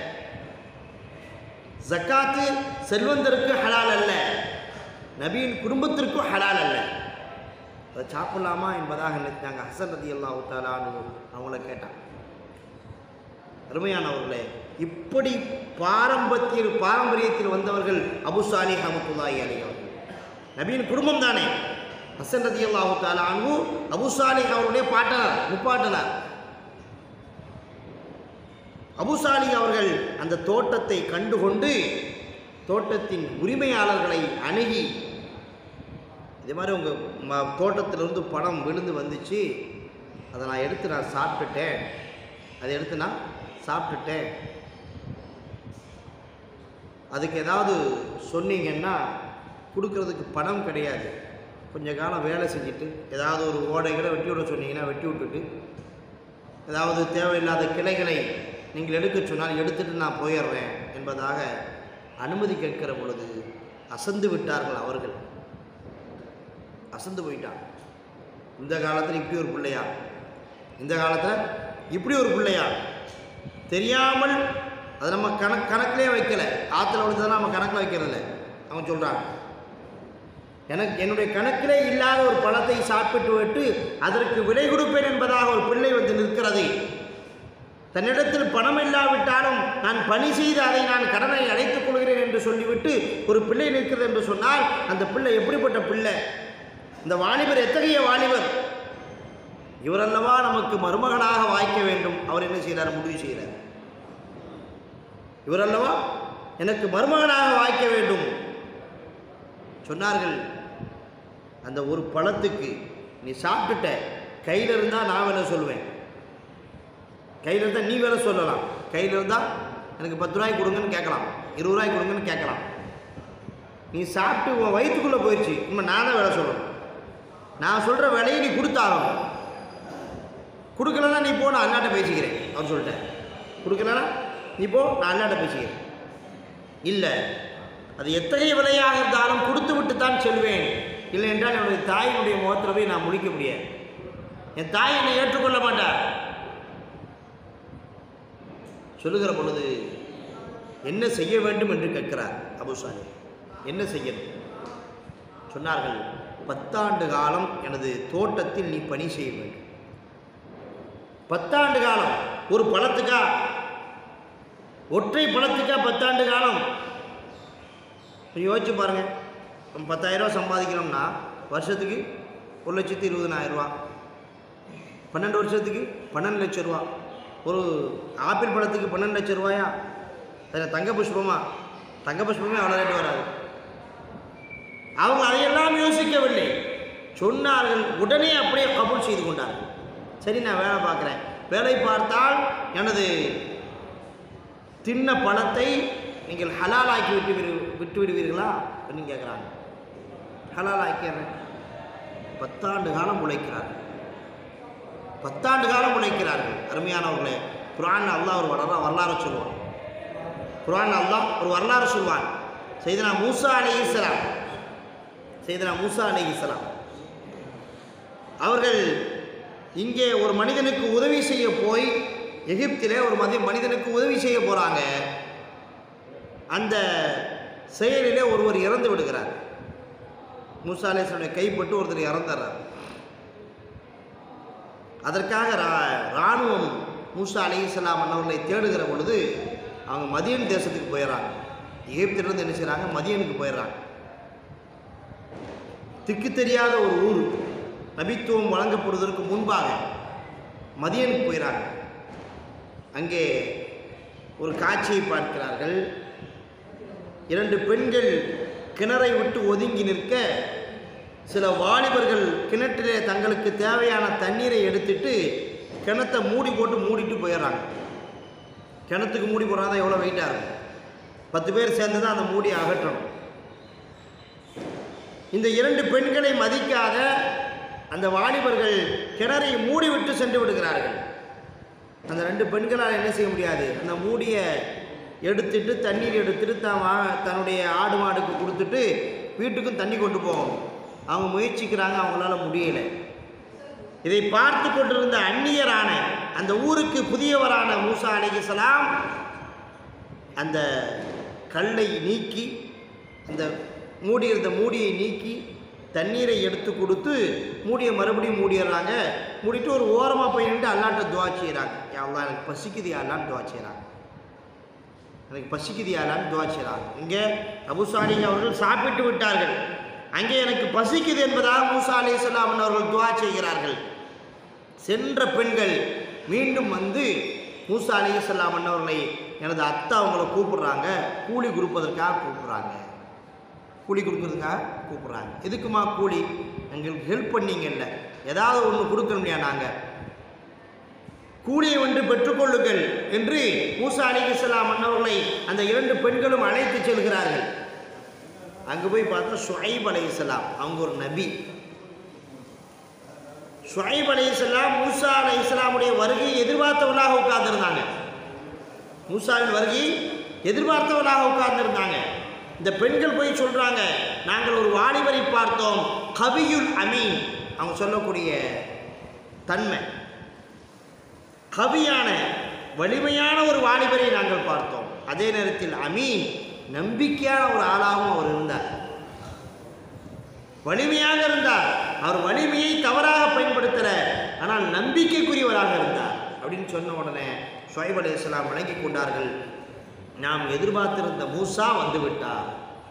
ஜக்காத்து செல்வந்தருக்கு ஹலால் அல்ல நபியின் குடும்பத்திற்கும் ஹலால் அல்ல அதை சாப்பிடலாமா என்பதாக நினைத்தாங்க ஹசன் ரதி அல்லாஹு தாலான்னு அவங்கள கேட்டாங்க அருமையானவர்களே இப்படி பாரம்பரிய பாரம்பரியத்தில் வந்தவர்கள் அபு சாலி ஹமத்துல்லாஹி அலி அவர்கள் நபியின் குடும்பம் தானே ஹசன் ரதி அல்லாஹு தாலானு அபு சாலிஹ் அவருடைய பாட்டனார் முப்பாட்டனார் அபுசாலி அவர்கள் அந்த தோட்டத்தை கண்டுகொண்டு தோட்டத்தின் உரிமையாளர்களை அணுகி இதே மாதிரி உங்கள் ம தோட்டத்திலிருந்து பணம் விழுந்து வந்துச்சு அதை நான் எடுத்து நான் சாப்பிட்டுட்டேன் அதை எடுத்து நான் சாப்பிட்டுட்டேன் அதுக்கு ஏதாவது சொன்னீங்கன்னா கொடுக்கறதுக்கு பணம் கிடையாது கொஞ்ச காலம் வேலை செஞ்சுட்டு ஏதாவது ஒரு ஓடைகளை வெட்டி விட சொன்னீங்கன்னா வெட்டி விட்டுட்டு ஏதாவது தேவையில்லாத கிளைகளை நீங்கள் எடுக்க சொன்னால் எடுத்துட்டு நான் போயிடுறேன் என்பதாக அனுமதி கேட்கிற பொழுது அசந்து விட்டார்கள் அவர்கள் அசந்து போயிட்டான் இந்த காலத்தில் இப்படி ஒரு பிள்ளையா இந்த காலத்தில் இப்படி ஒரு பிள்ளையா தெரியாமல் அதை நம்ம கணக் கணக்கிலே வைக்கலை ஆற்றுல விழுந்ததெல்லாம் நம்ம கணக்கில் வைக்கிறதில்ல அவங்க சொல்கிறாங்க எனக்கு என்னுடைய கணக்கிலே இல்லாத ஒரு பழத்தை சாப்பிட்டு விட்டு அதற்கு விலை கொடுப்பேன் என்பதாக ஒரு பிள்ளை வந்து நிற்கிறது தன்னிடத்தில் பணம் இல்லாவிட்டாலும் நான் பணி செய்து அதை நான் கடனை அடைத்துக் கொள்கிறேன் என்று சொல்லிவிட்டு ஒரு பிள்ளை நிற்கிறது என்று சொன்னால் அந்த பிள்ளை எப்படிப்பட்ட பிள்ளை இந்த வாலிபர் எத்தகைய வாலிபர் இவரல்லவா நமக்கு மருமகனாக வாய்க்க வேண்டும் அவர் என்ன செய்கிறார் முடிவு செய்கிறார் இவரல்லவா எனக்கு மருமகனாக வாய்க்க வேண்டும் சொன்னார்கள் அந்த ஒரு பழத்துக்கு நீ சாப்பிட்டுட்ட கையில் இருந்தால் நான் வேலை சொல்லுவேன் கையில் இருந்தால் நீ வேலை சொல்லலாம் கையில் இருந்தால் எனக்கு பத்து ரூபாய்க்கு கொடுங்கன்னு கேட்கலாம் இருபது ரூபாய்க்கு கொடுங்கன்னு கேட்கலாம் நீ சாப்பிட்டு உன் வயிற்றுக்குள்ளே போயிடுச்சு இனிமேல் நான் தான் வேலை சொல்லணும் நான் சொல்கிற விலையை நீ கொடுத்தாகணும் கொடுக்கலன்னா நீ போ நான் அண்ணாட்ட பேசிக்கிறேன் அவர் சொல்லிட்டேன் கொடுக்கலன்னா நீ போ நான் அண்ணாட்ட பேசிக்கிறேன் இல்லை அது எத்தகைய விலையாக இருந்தாலும் கொடுத்து விட்டு தான் செல்வேன் இல்லை என்றால் என்னுடைய தாயினுடைய முகத்தில் போய் நான் முடிக்க முடியாது என் தாய் என்னை ஏற்றுக்கொள்ள மாட்டார் சொல்லுகிற பொழுது என்ன செய்ய வேண்டும் என்று கேட்கிறார் அபுசாலி என்ன செய்யணும் சொன்னார்கள் பத்தாண்டு காலம் எனது தோட்டத்தில் நீ பணி செய்ய வேண்டும் பத்தாண்டு காலம் ஒரு பழத்துக்கா ஒற்றை பழத்துக்கா பத்தாண்டு காலம் கொஞ்சம் யோசிச்சு பாருங்கள் நம்ம பத்தாயிரரூவா சம்பாதிக்கிறோம்னா வருஷத்துக்கு ஒரு லட்சத்து இருபதனாயிரம் ரூபா பன்னெண்டு வருஷத்துக்கு பன்னெண்டு லட்சம் ரூபா ஒரு ஆப்பிள் பழத்துக்கு பன்னெண்டு லட்சம் ரூபாயா அதில் தங்க புஷ்பமா தங்க புஷ்பமே அவ்வளோ ரேட்டு வராது அவங்க அதையெல்லாம் யோசிக்கவில்லை சொன்னார்கள் உடனே அப்படியே கபூல் செய்து கொண்டார்கள் சரி நான் வேலை பார்க்குறேன் வேலை பார்த்தால் எனது தின்ன பணத்தை நீங்கள் ஹலாலாக்கி விட்டு விடு விட்டு விடுவீர்களா அப்படின்னு கேட்குறாங்க ஹலாலாக்கிறேன் பத்தாண்டு காலம் உழைக்கிறார்கள் பத்தாண்டு காலம் உழைக்கிறார்கள் அருமையானவர்களே குரான் அல்லாஹ் ஒரு வரலா வரலாறு சொல்லுவான் குரான் அல்லாஹ் ஒரு வரலாறு சொல்வான் செய்தனா மூசா அலி இஸ்லாம் செய்தனா மூசா அலி இஸ்லாம் அவர்கள் இங்கே ஒரு மனிதனுக்கு உதவி செய்ய போய் எகிப்திலே ஒரு மதி மனிதனுக்கு உதவி செய்ய போகிறாங்க அந்த செயலிலே ஒருவர் இறந்து விடுகிறார் மூசா அலேசனுடைய கைப்பட்டு ஒருத்தர் இறந்துடுறார் அதற்காக ரா இராணுவம் மூசா அலி இஸ்லாம் அன்னவர்களை தேடுகிற பொழுது அவங்க மதியன் தேசத்துக்கு போயிடுறாங்க எகிப்திலிருந்து என்ன செய்கிறாங்க மதியனுக்கு போயிடுறாங்க திக்கு தெரியாத ஒரு ஊர் நபித்துவம் வழங்கப்படுவதற்கு முன்பாக மதியனுக்கு போயிறாங்க அங்கே ஒரு காட்சியை பார்க்கிறார்கள் இரண்டு பெண்கள் கிணறை விட்டு ஒதுங்கி நிற்க சில வாலிபர்கள் கிணற்றிலே தங்களுக்கு தேவையான தண்ணீரை எடுத்துட்டு கிணத்தை மூடி போட்டு மூடிட்டு போயிடுறாங்க கிணத்துக்கு மூடி போடுறாங்க எவ்வளோ வெயிட்டாக இருக்கும் பத்து பேர் சேர்ந்து தான் அந்த மூடியை அகற்றணும் இந்த இரண்டு பெண்களை மதிக்காத அந்த வாலிபர்கள் கிணறை மூடிவிட்டு சென்று விடுகிறார்கள் அந்த ரெண்டு பெண்களால் என்ன செய்ய முடியாது அந்த மூடியை எடுத்துட்டு தண்ணீர் எடுத்துட்டு தான் வா தன்னுடைய ஆடு மாடுக்கு கொடுத்துட்டு வீட்டுக்கும் தண்ணி கொண்டு போகணும் அவங்க முயற்சிக்கிறாங்க அவங்களால முடியல இதை பார்த்து கொண்டிருந்த அந்நியரான அந்த ஊருக்கு புதியவரான மூசா அலைஹிஸ்ஸலாம் அந்த கல்லை நீக்கி அந்த மூடி இருந்த மூடியை நீக்கி தண்ணீரை எடுத்து கொடுத்து மூடியை மறுபடியும் மூடிடுறாங்க மூடிட்டு ஒரு ஓரமாக போய் நின்று அல்லாட்ட துவா செய்கிறாங்க யாரெல்லாம் எனக்கு பசிக்குது யாரெல்லாம் துவா செய்கிறாங்க எனக்கு பசிக்குது யாரெல்லாம் துவா செய்கிறாங்க இங்கே அபுசாலி அவர்கள் சாப்பிட்டு விட்டார்கள் அங்கே எனக்கு பசிக்குது என்பதாக மூசா அலைஹிஸ்ஸலாம் அவர்கள் துவா செய்கிறார்கள் சென்ற பெண்கள் மீண்டும் வந்து மூசா அலிசல்லாம் அண்ணவர்களை எனது அத்தா அவங்கள கூப்பிடுறாங்க கூலி கொடுப்பதற்காக கூப்பிடுறாங்க கூலி கொடுக்கறதுக்காக கூப்பிடுறாங்க எதுக்குமா கூலி எங்களுக்கு ஹெல்ப் பண்ணீங்கல்ல ஏதாவது ஒன்று கொடுக்கணும்யா நாங்கள் கூலியை ஒன்று பெற்றுக்கொள்ளுங்கள் என்று மூசா அலிகலாம் அண்ணவர்களை அந்த இரண்டு பெண்களும் அழைத்து செல்கிறார்கள் அங்கே போய் பார்த்தா ஷுஐப் அலைஹிஸ்ஸலாம் அவங்க ஒரு நபி ஷுஐப் அலைஹிஸ்ஸலாம் மூசா அலைஹிஸ்ஸலாமுடைய வருகையை எதிர்பார்த்தவர்களாக உட்கார்ந்திருந்தாங்க மூசாவின் வருகை எதிர்பார்த்தவர்களாக உட்கார்ந்திருந்தாங்க இந்த பெண்கள் போய் சொல்றாங்க நாங்கள் ஒரு வாலிபரை பார்த்தோம் கவியுல் அமீன் அவங்க சொல்லக்கூடிய தன்மை கவியான வலிமையான ஒரு வாலிபரை நாங்கள் பார்த்தோம் அதே நேரத்தில் அமீன் நம்பிக்கையான ஒரு ஆளாகவும் அவர் இருந்தார் வலிமையாக இருந்தார் அவர் வலிமையை தவறாக பயன்படுத்தல ஆனால் நம்பிக்கைக்குரியவராக இருந்தார் அப்படின்னு சொன்ன உடனே ஷுவைப் அலைஹிஸ்ஸலாம் வழங்கி கொண்டார்கள் நாம் எதிர்பார்த்திருந்த மூசா வந்து விட்டார்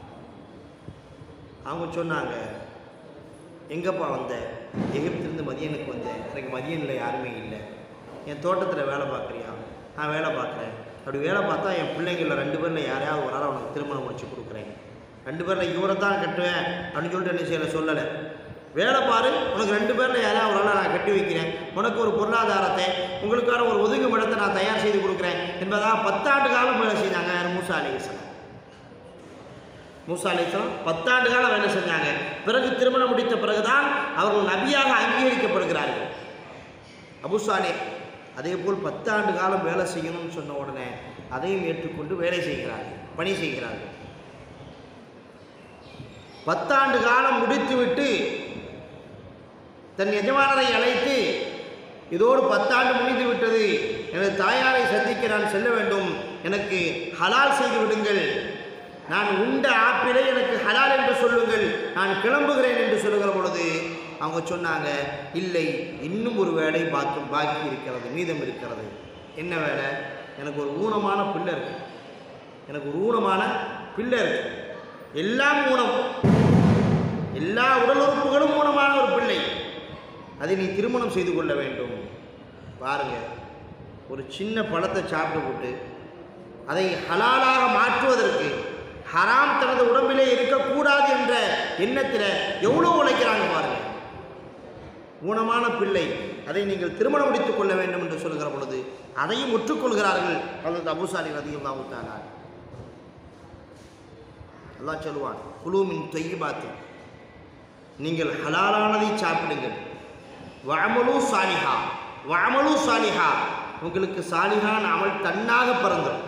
அவங்க சொன்னாங்க எங்கப்பா வந்த எகிப்திலிருந்து மதியனுக்கு வந்தேன் எனக்கு மதியனில் யாருமே இல்லை என் தோட்டத்தில் வேலை பார்க்குறியா நான் வேலை பார்க்குறேன் அப்படி வேலை பார்த்தா என் பிள்ளைங்களில் ரெண்டு பேரில் யாரையாவது ஒரு ஆள் அவனுக்கு திருமணம் முடிச்சு கொடுக்குறேன் ரெண்டு பேரில் இவரை தான் கட்டுவேன் அப்படின்னு சொல்லிட்டு என்ன செய்யலை சொல்லலை வேலை பாரு உனக்கு ரெண்டு பேரில் யாராவது ஒரு ஆளை நான் கட்டி வைக்கிறேன் உனக்கு ஒரு பொருளாதாரத்தை உங்களுக்கான ஒரு ஒதுங்கும் இடத்தை நான் தயார் செய்து கொடுக்குறேன் என்பதாக பத்தாண்டு காலம் வேலை செய்தாங்க யார் மூசா அலிஸ்லாம் மூசா அலிஸ்லாம் பத்தாண்டு காலம் வேலை செஞ்சாங்க பிறகு திருமணம் முடித்த பிறகுதான் அவர்கள் நபியாக அங்கீகரிக்கப்படுகிறார்கள் அபுசாலே அதே போல் பத்தாண்டு காலம் வேலை செய்யணும்னு சொன்ன உடனே அதையும் ஏற்றுக்கொண்டு வேலை செய்கிறார்கள் பணி செய்கிறார்கள் பத்தாண்டு காலம் முடித்துவிட்டு தன் எஜமானரை அழைத்து இதோடு பத்தாண்டு முடிந்து விட்டது எனது தாயாரை சந்திக்க நான் செல்ல வேண்டும் எனக்கு ஹலால் செய்து விடுங்கள் நான் உண்ட ஆப்பிளை எனக்கு ஹலால் என்று சொல்லுங்கள் நான் கிளம்புகிறேன் என்று சொல்லுகிற பொழுது அவங்க சொன்னாங்க இல்லை இன்னும் ஒரு வேலை பாக்கி பாக்கி இருக்கிறது மீதம் இருக்கிறது என்ன வேலை எனக்கு ஒரு ஊனமான பிள்ளை இருக்கு எனக்கு ஒரு ஊனமான பிள்ளை இருக்கு எல்லாம் ஊனம் எல்லா உடல் உறுப்புகளும் ஊனமான ஒரு பிள்ளை அதை நீ திருமணம் செய்து கொள்ள வேண்டும் பாருங்க ஒரு சின்ன பழத்தை சாப்பிட்டு போட்டு அதை ஹலாலாக மாற்றுவதற்கு ஹராம் தனது உடம்பிலே இருக்கக்கூடாது என்ற எண்ணத்தில் எவ்வளோ உழைக்கிறாங்க பாருங்க ஊனமான பிள்ளை அதை நீங்கள் திருமணம் முடித்துக் கொள்ள வேண்டும் என்று சொல்கிற பொழுது அதையும் ஒற்றுக்கொள்கிறார்கள் அல்லது அபுசாலி ரதியும் தானா அல்லாஹ் சொல்லுவான் குழுமின் தொய்பாத்து நீங்கள் ஹலாலானதை சாப்பிடுங்கள் வஅமலு சாலிஹா வஅமலு சாலிஹா உங்களுக்கு சாலிஹான் அமல் தன்னாக பிறந்துடும்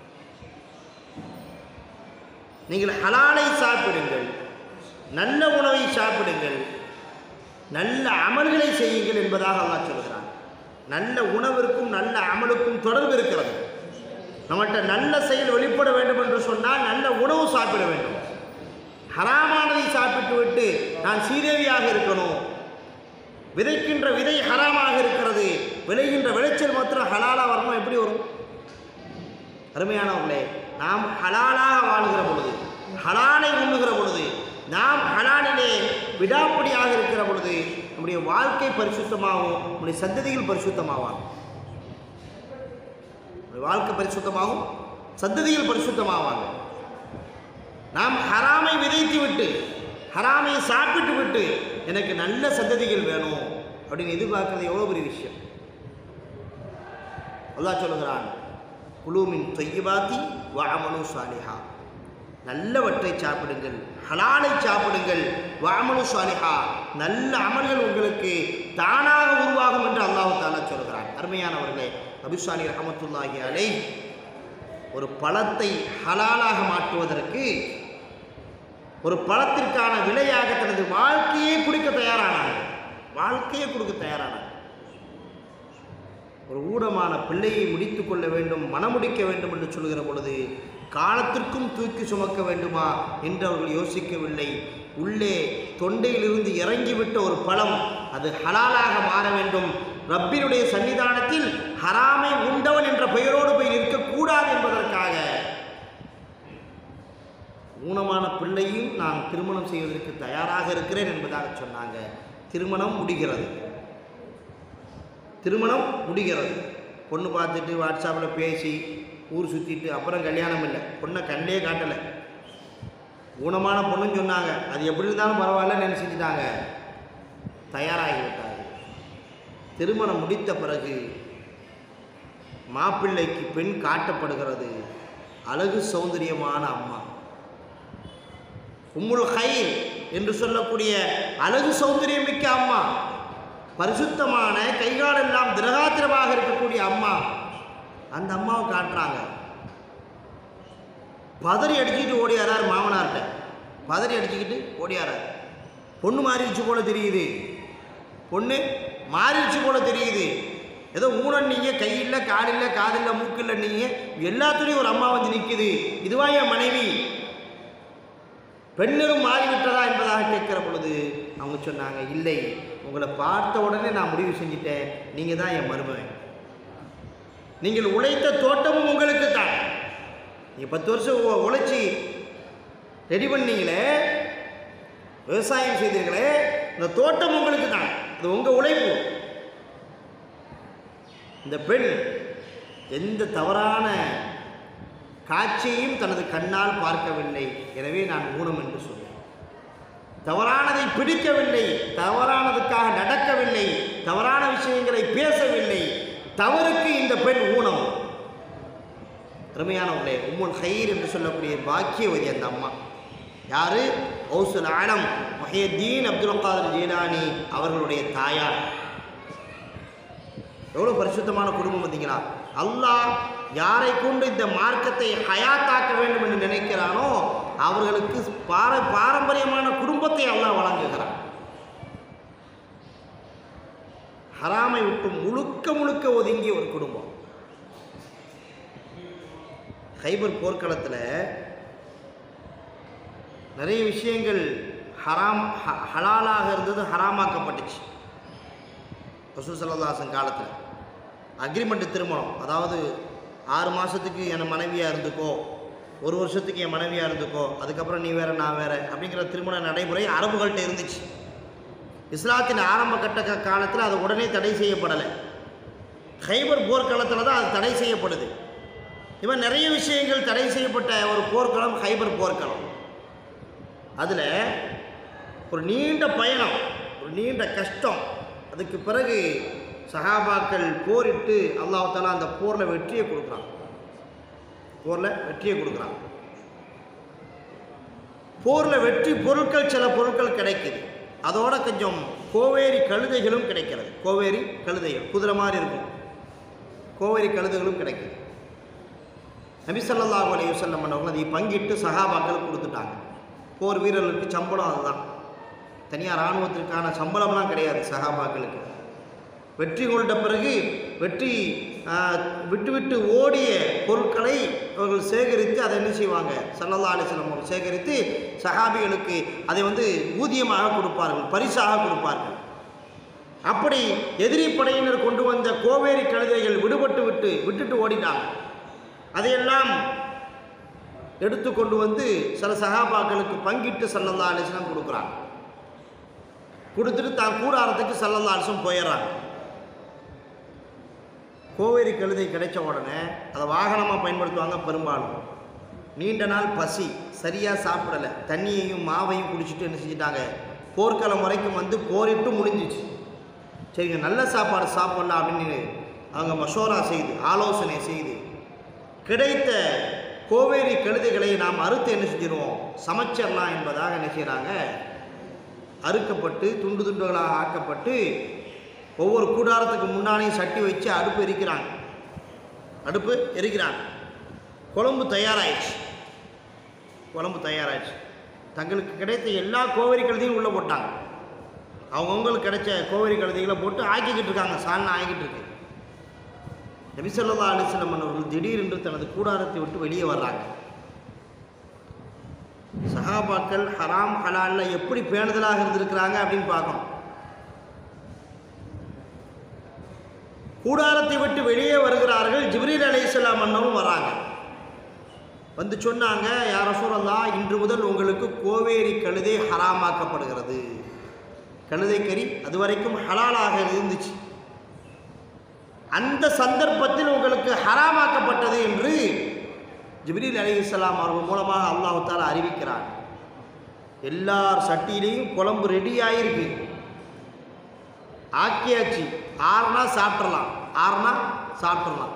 நீங்கள் ஹலாலை சாப்பிடுங்கள் நல்ல உணவை சாப்பிடுங்கள் நல்ல அமல்களை செய்யுங்கள் என்பதாக அல்லாஹ் சொல்கிறான் நல்ல உணவிற்கும் நல்ல அமலுக்கும் தொடர்பு இருக்கிறது நம்மகிட்ட நல்ல செயல் வெளிப்பட வேண்டும் என்று சொன்னால் நல்ல உணவு சாப்பிட வேண்டும் ஹராமானதை சாப்பிட்டு விட்டு நான் சீதேவியாக இருக்கணும் விதைக்கின்ற விதை ஹராமாக இருக்கிறது விளைகின்ற விளைச்சல் மாத்திரம் ஹலாலாக வரணும் எப்படி வரும் அருமையானவர்களே நாம் ஹலாலாக வாழ்கிற பொழுது ஹலாலை உண்ணுகிற பொழுது நாம் ஹலாலிலே விடாப்பிடியாக இருக்கிற பொழுது நம்முடைய வாழ்க்கை பரிசுத்தமாகும் நம்முடைய சந்ததிகள் பரிசுத்தமாவாங்க நம்முடைய வாழ்க்கை பரிசுத்தமாகும் சந்ததிகள் பரிசுத்தமாவாங்க நாம் ஹராமை விதைத்து விட்டு ஹராமை சாப்பிட்டு விட்டு எனக்கு நல்ல சந்ததிகள் வேணும் அப்படின்னு எதிர்பார்க்கறது எவ்வளோ பெரிய விஷயம் அல்லாஹ் சொல்லுகிறான் குழுமின் தொய்யபாத்தி வாமனு சாலிஹா நல்லவற்றை சாப்பிடுங்கள் ஹலாலை சாப்பிடுங்கள் வாமனு சாலிஹா நல்ல அமல்கள் உங்களுக்கு தானாக உருவாகும் என்று அல்லாஹு தாலா சொல்கிறான் அருமையானவர்களே அபிசாலி ரஹமத்துல்லாஹி அலை ஒரு பழத்தை ஹலாலாக மாற்றுவதற்கு ஒரு பழத்திற்கான விலையாக தனது வாழ்க்கையே கொடுக்க தயாரானாங்க வாழ்க்கையே கொடுக்க தயாரானாங்க ஒரு ஊடமான பிள்ளையை முடித்து கொள்ள வேண்டும் மனமுடிக்க வேண்டும் என்று சொல்கிற பொழுது காலத்திற்கும் தூக்கி சுமக்க வேண்டுமா என்று அவர்கள் யோசிக்கவில்லை உள்ளே தொண்டையிலிருந்து இறங்கிவிட்ட ஒரு பழம் அது ஹலாலாக மாற வேண்டும் ரப்பினுடைய சன்னிதானத்தில் ஹராமை உண்டவன் என்ற பெயரோடு போய் நிற்கக்கூடாது என்பதற்காக ஊனமான பிள்ளையும் நான் திருமணம் செய்வதற்கு தயாராக இருக்கிறேன் என்பதாக சொன்னாங்க திருமணம் முடிகிறது திருமணம் முடிகிறது பொண்ணு பார்த்துட்டு வாட்ஸ்அப்பில் பேசி ஊர் சுற்றிட்டு அப்புறம் கல்யாணம் இல்லை பொண்ணை கண்ணே காட்டலை ஊனமான பொண்ணுன்னு சொன்னாங்க அது எப்படி இருந்தாலும் பரவாயில்ல நினச்சிக்கிட்டாங்க தயாராகி விட்டார்கள் திருமணம் முடித்த பிறகு மாப்பிள்ளைக்கு பெண் காட்டப்படுகிறது அழகு சௌந்தரியமான அம்மா உம்முல் ஹைர் என்று சொல்லக்கூடிய அழகு சௌந்தரியம் மிக்க அம்மா பரிசுத்தமான கைகாலெல்லாம் திரகாத்திரமாக இருக்கக்கூடிய அம்மா அந்த அம்மாவை காட்டுறாங்க பதறி அடிச்சுக்கிட்டு ஓடியாரார் மாமனார்கிட்ட பதறி அடிச்சுக்கிட்டு ஓடியாரார் பொண்ணு மாறிடுச்சு போல தெரியுது பொண்ணு மாறிடுச்சு போல தெரியுது ஏதோ ஊனன் நீங்கள் கையில் காலில் காதில் மூக்கில் நீங்கள் எல்லாத்துலேயும் ஒரு அம்மா வந்து நிற்குது இதுவா என் மனைவி பெண்ணிலும் மாறிவிட்டதா என்பதாக கேட்கிற பொழுது அவங்க சொன்னாங்க இல்லை உங்களை பார்த்த உடனே நான் முடிவு செஞ்சிட்டேன் நீங்கள் தான் என் மருமகன் நீங்கள் உழைத்த தோட்டமும் உங்களுக்கு தான் நீங்கள் பத்து வருஷம் உ- உழைச்சி ரெடி பண்ணீங்களே விவசாயம் செய்தீர்களே இந்த தோட்டம் உங்களுக்கு தான் அது உங்கள் உழைப்பு இந்த பெண் எந்த தவறான காட்சியையும் தனது கண்ணால் பார்க்கவில்லை எனவே நான் ஊனம் என்று சொன்னேன் தவறானதை பிடிக்கவில்லை தவறானதுக்காக நடக்கவில்லை தவறான விஷயங்களை பேசவில்லை தவறுக்கு இந்த பெண் ஊனம் அருமையானவர்களே உம்முல் ஹைர் என்று சொல்லக்கூடிய பாக்கியவதி அந்த அம்மா யாரு ஔசுல் ஆலம் மஹியத்தீன் அப்துல் காதர் ஜீலானி அவர்களுடைய தாயார் எவ்வளோ பரிசுத்தமான குடும்பம் பார்த்தீங்களா அல்லாஹ் யாரை கொண்டு இந்த மார்க்கத்தை ஹயாத்தாக்க வேண்டும் என்று நினைக்கிறானோ அவர்களுக்கு பார பாரம்பரியமான குடும்பத்தை அல்லாஹ் வழங்குகிறான் ஹராமை விட்டு முழுக்க முழுக்க ஒதுங்கிய ஒரு குடும்பம் ஹைபர் போர்க்களத்தில் நிறைய விஷயங்கள் ஹராம் ஹ- ஹலாலாக இருந்தது ஹராமாக்கப்பட்டுச்சு ரசூல் சல்லல்லாசன் காலத்தில் அக்ரிமெண்ட் திருமணம் அதாவது ஆறு மாதத்துக்கு என் மனைவியாக இருந்துக்கோ ஒரு வருஷத்துக்கு என் மனைவியாக இருந்துக்கோ அதுக்கப்புறம் நீ வேற நான் வேற அப்படிங்கிற திருமண நடைமுறை அரபுகள்கிட்ட இருந்துச்சு இஸ்லாத்தின் ஆரம்ப கட்ட க- காலத்தில் அது உடனே தடை செய்யப்படலை ஹைபர் போர்க்களத்தில் தான் அது தடை செய்யப்படுது இவன் நிறைய விஷயங்கள் தடை செய்யப்பட்ட ஒரு போர்க்களம் ஹைபர் போர்க்களம் அதில் ஒரு நீண்ட பயணம் ஒரு நீண்ட கஷ்டம் அதுக்கு பிறகு சஹாபாக்கள் போரிட்டு அல்லாஹ் தாலா அந்த போரில் வெற்றியை கொடுக்குறான் போரில் வெற்றியை கொடுக்குறான் போரில் வெற்றி பொருட்கள் சில பொருட்கள் கிடைக்குது அதோட கொஞ்சம் கோவேரி கழுதைகளும் கிடைக்கிறது கோவேரி கழுதைகள் குதிரை மாதிரி இருக்கும் கோவேரி கழுதைகளும் கிடைக்குது நபி ஸல்லல்லாஹு அலைஹி வஸல்லம் அவர்கள் அதை பங்கிட்டு சஹாபாக்களுக்கு கொடுத்துட்டாங்க போர் வீரர்களுக்கு சம்பளம் அதுதான் தனியார் இராணுவத்திற்கான சம்பளம்லாம் கிடையாது சஹாபாக்களுக்கு வெற்றி கொண்ட பிறகு வெற்றி ஆஹ், விட்டு விட்டு ஓடிய பொருட்களை அவர்கள் சேகரித்து அதை என்ன செய்வாங்க சல்லல்லா அலிஸ்லாம் அவர்கள் சேகரித்து சஹாபிகளுக்கு அதை வந்து ஊதியமாக கொடுப்பார்கள் பரிசாக கொடுப்பார்கள் அப்படி எதிரி படையினர் கொண்டு வந்த கோவேரி கழுதைகள் விடுபட்டு விட்டு விட்டுட்டு ஓடிட்டாங்க அதையெல்லாம் எடுத்து கொண்டு வந்து சில சகாபாக்களுக்கு பங்கிட்டு சல்லல்லா அலிஸ்லாம் கொடுக்குறாங்க கொடுத்துட்டு தான் கூடாரத்துக்கு சல்லல்லா அலிஸ்லம் போயிடுறாங்க கோவேரி கழுதை கிடைச்ச உடனே அதை வாகனமாக பயன்படுத்துவாங்க பெரும்பாலும் நீண்ட நாள் பசி சரியாக சாப்பிடலை தண்ணியையும் மாவையும் குடிச்சிட்டு என்ன செஞ்சிட்டாங்க போர்க்களம் வரைக்கும் வந்து போரிட்டு முடிஞ்சிச்சு சரிங்க நல்ல சாப்பாடு சாப்பிடலாம் அப்படின்னு அவங்க மஷோரா செய்து ஆலோசனை செய்து கிடைத்த கோவேரி கழுதைகளை நாம் அறுத்து என்ன செஞ்சிருவோம் சமைச்சிடலாம் என்பதாக என்ன செய்கிறாங்க அறுக்கப்பட்டு துண்டு துண்டுகளாக ஆக்கப்பட்டு ஒவ்வொரு கூடாரத்துக்கு முன்னாடியும் சட்டி வச்சு அடுப்பு எரிக்கிறாங்க அடுப்பு எரிக்கிறாங்க குழம்பு தயாராகிடுச்சு குழம்பு தயாராகிடுச்சு தங்களுக்கு கிடைத்த எல்லா கோவரி கழுதையும் உள்ளே போட்டாங்க அவங்கவுங்களுக்கு கிடைச்ச கோவரி கழுதைகளை போட்டு ஆக்கிக்கிட்டு இருக்காங்க சால்னா ஆகிக்கிட்டு இருக்கு நபிசல்லா அலிஸ்லம் அவர்கள் திடீரென்று தனது கூடாரத்தை விட்டு வெளியே வர்றாங்க சஹாபாக்கள் ஹராம் ஹலால்ல எப்படி பேணுதலாக இருந்திருக்கிறாங்க அப்படின்னு பார்க்கணும் கூடாரத்தை விட்டு வெளியே வருகிறார்கள் ஜிப்ரீல் அலைஹிஸ்ஸலாம் அண்ணவும் வராங்க வந்து சொன்னாங்க யார சூழல்லா இன்று முதல் உங்களுக்கு கோவேரி கழுதை ஹராமாக்கப்படுகிறது கழுதை கறி அது வரைக்கும் ஹலாலாக இருந்துச்சு அந்த சந்தர்ப்பத்தில் உங்களுக்கு ஹராமாக்கப்பட்டது என்று ஜிப்ரீல் அலைஹிஸ்ஸலாம் அவர்கள் மூலமாக அல்லாஹ் தாலா அறிவிக்கிறார் எல்லார் சட்டியிலையும் குழம்பு ரெடி ஆயிருக்கு ஆக்கியாச்சு ஆறுனா சாப்பிட்றலாம் ஆறுனா சாப்பிட்றலாம்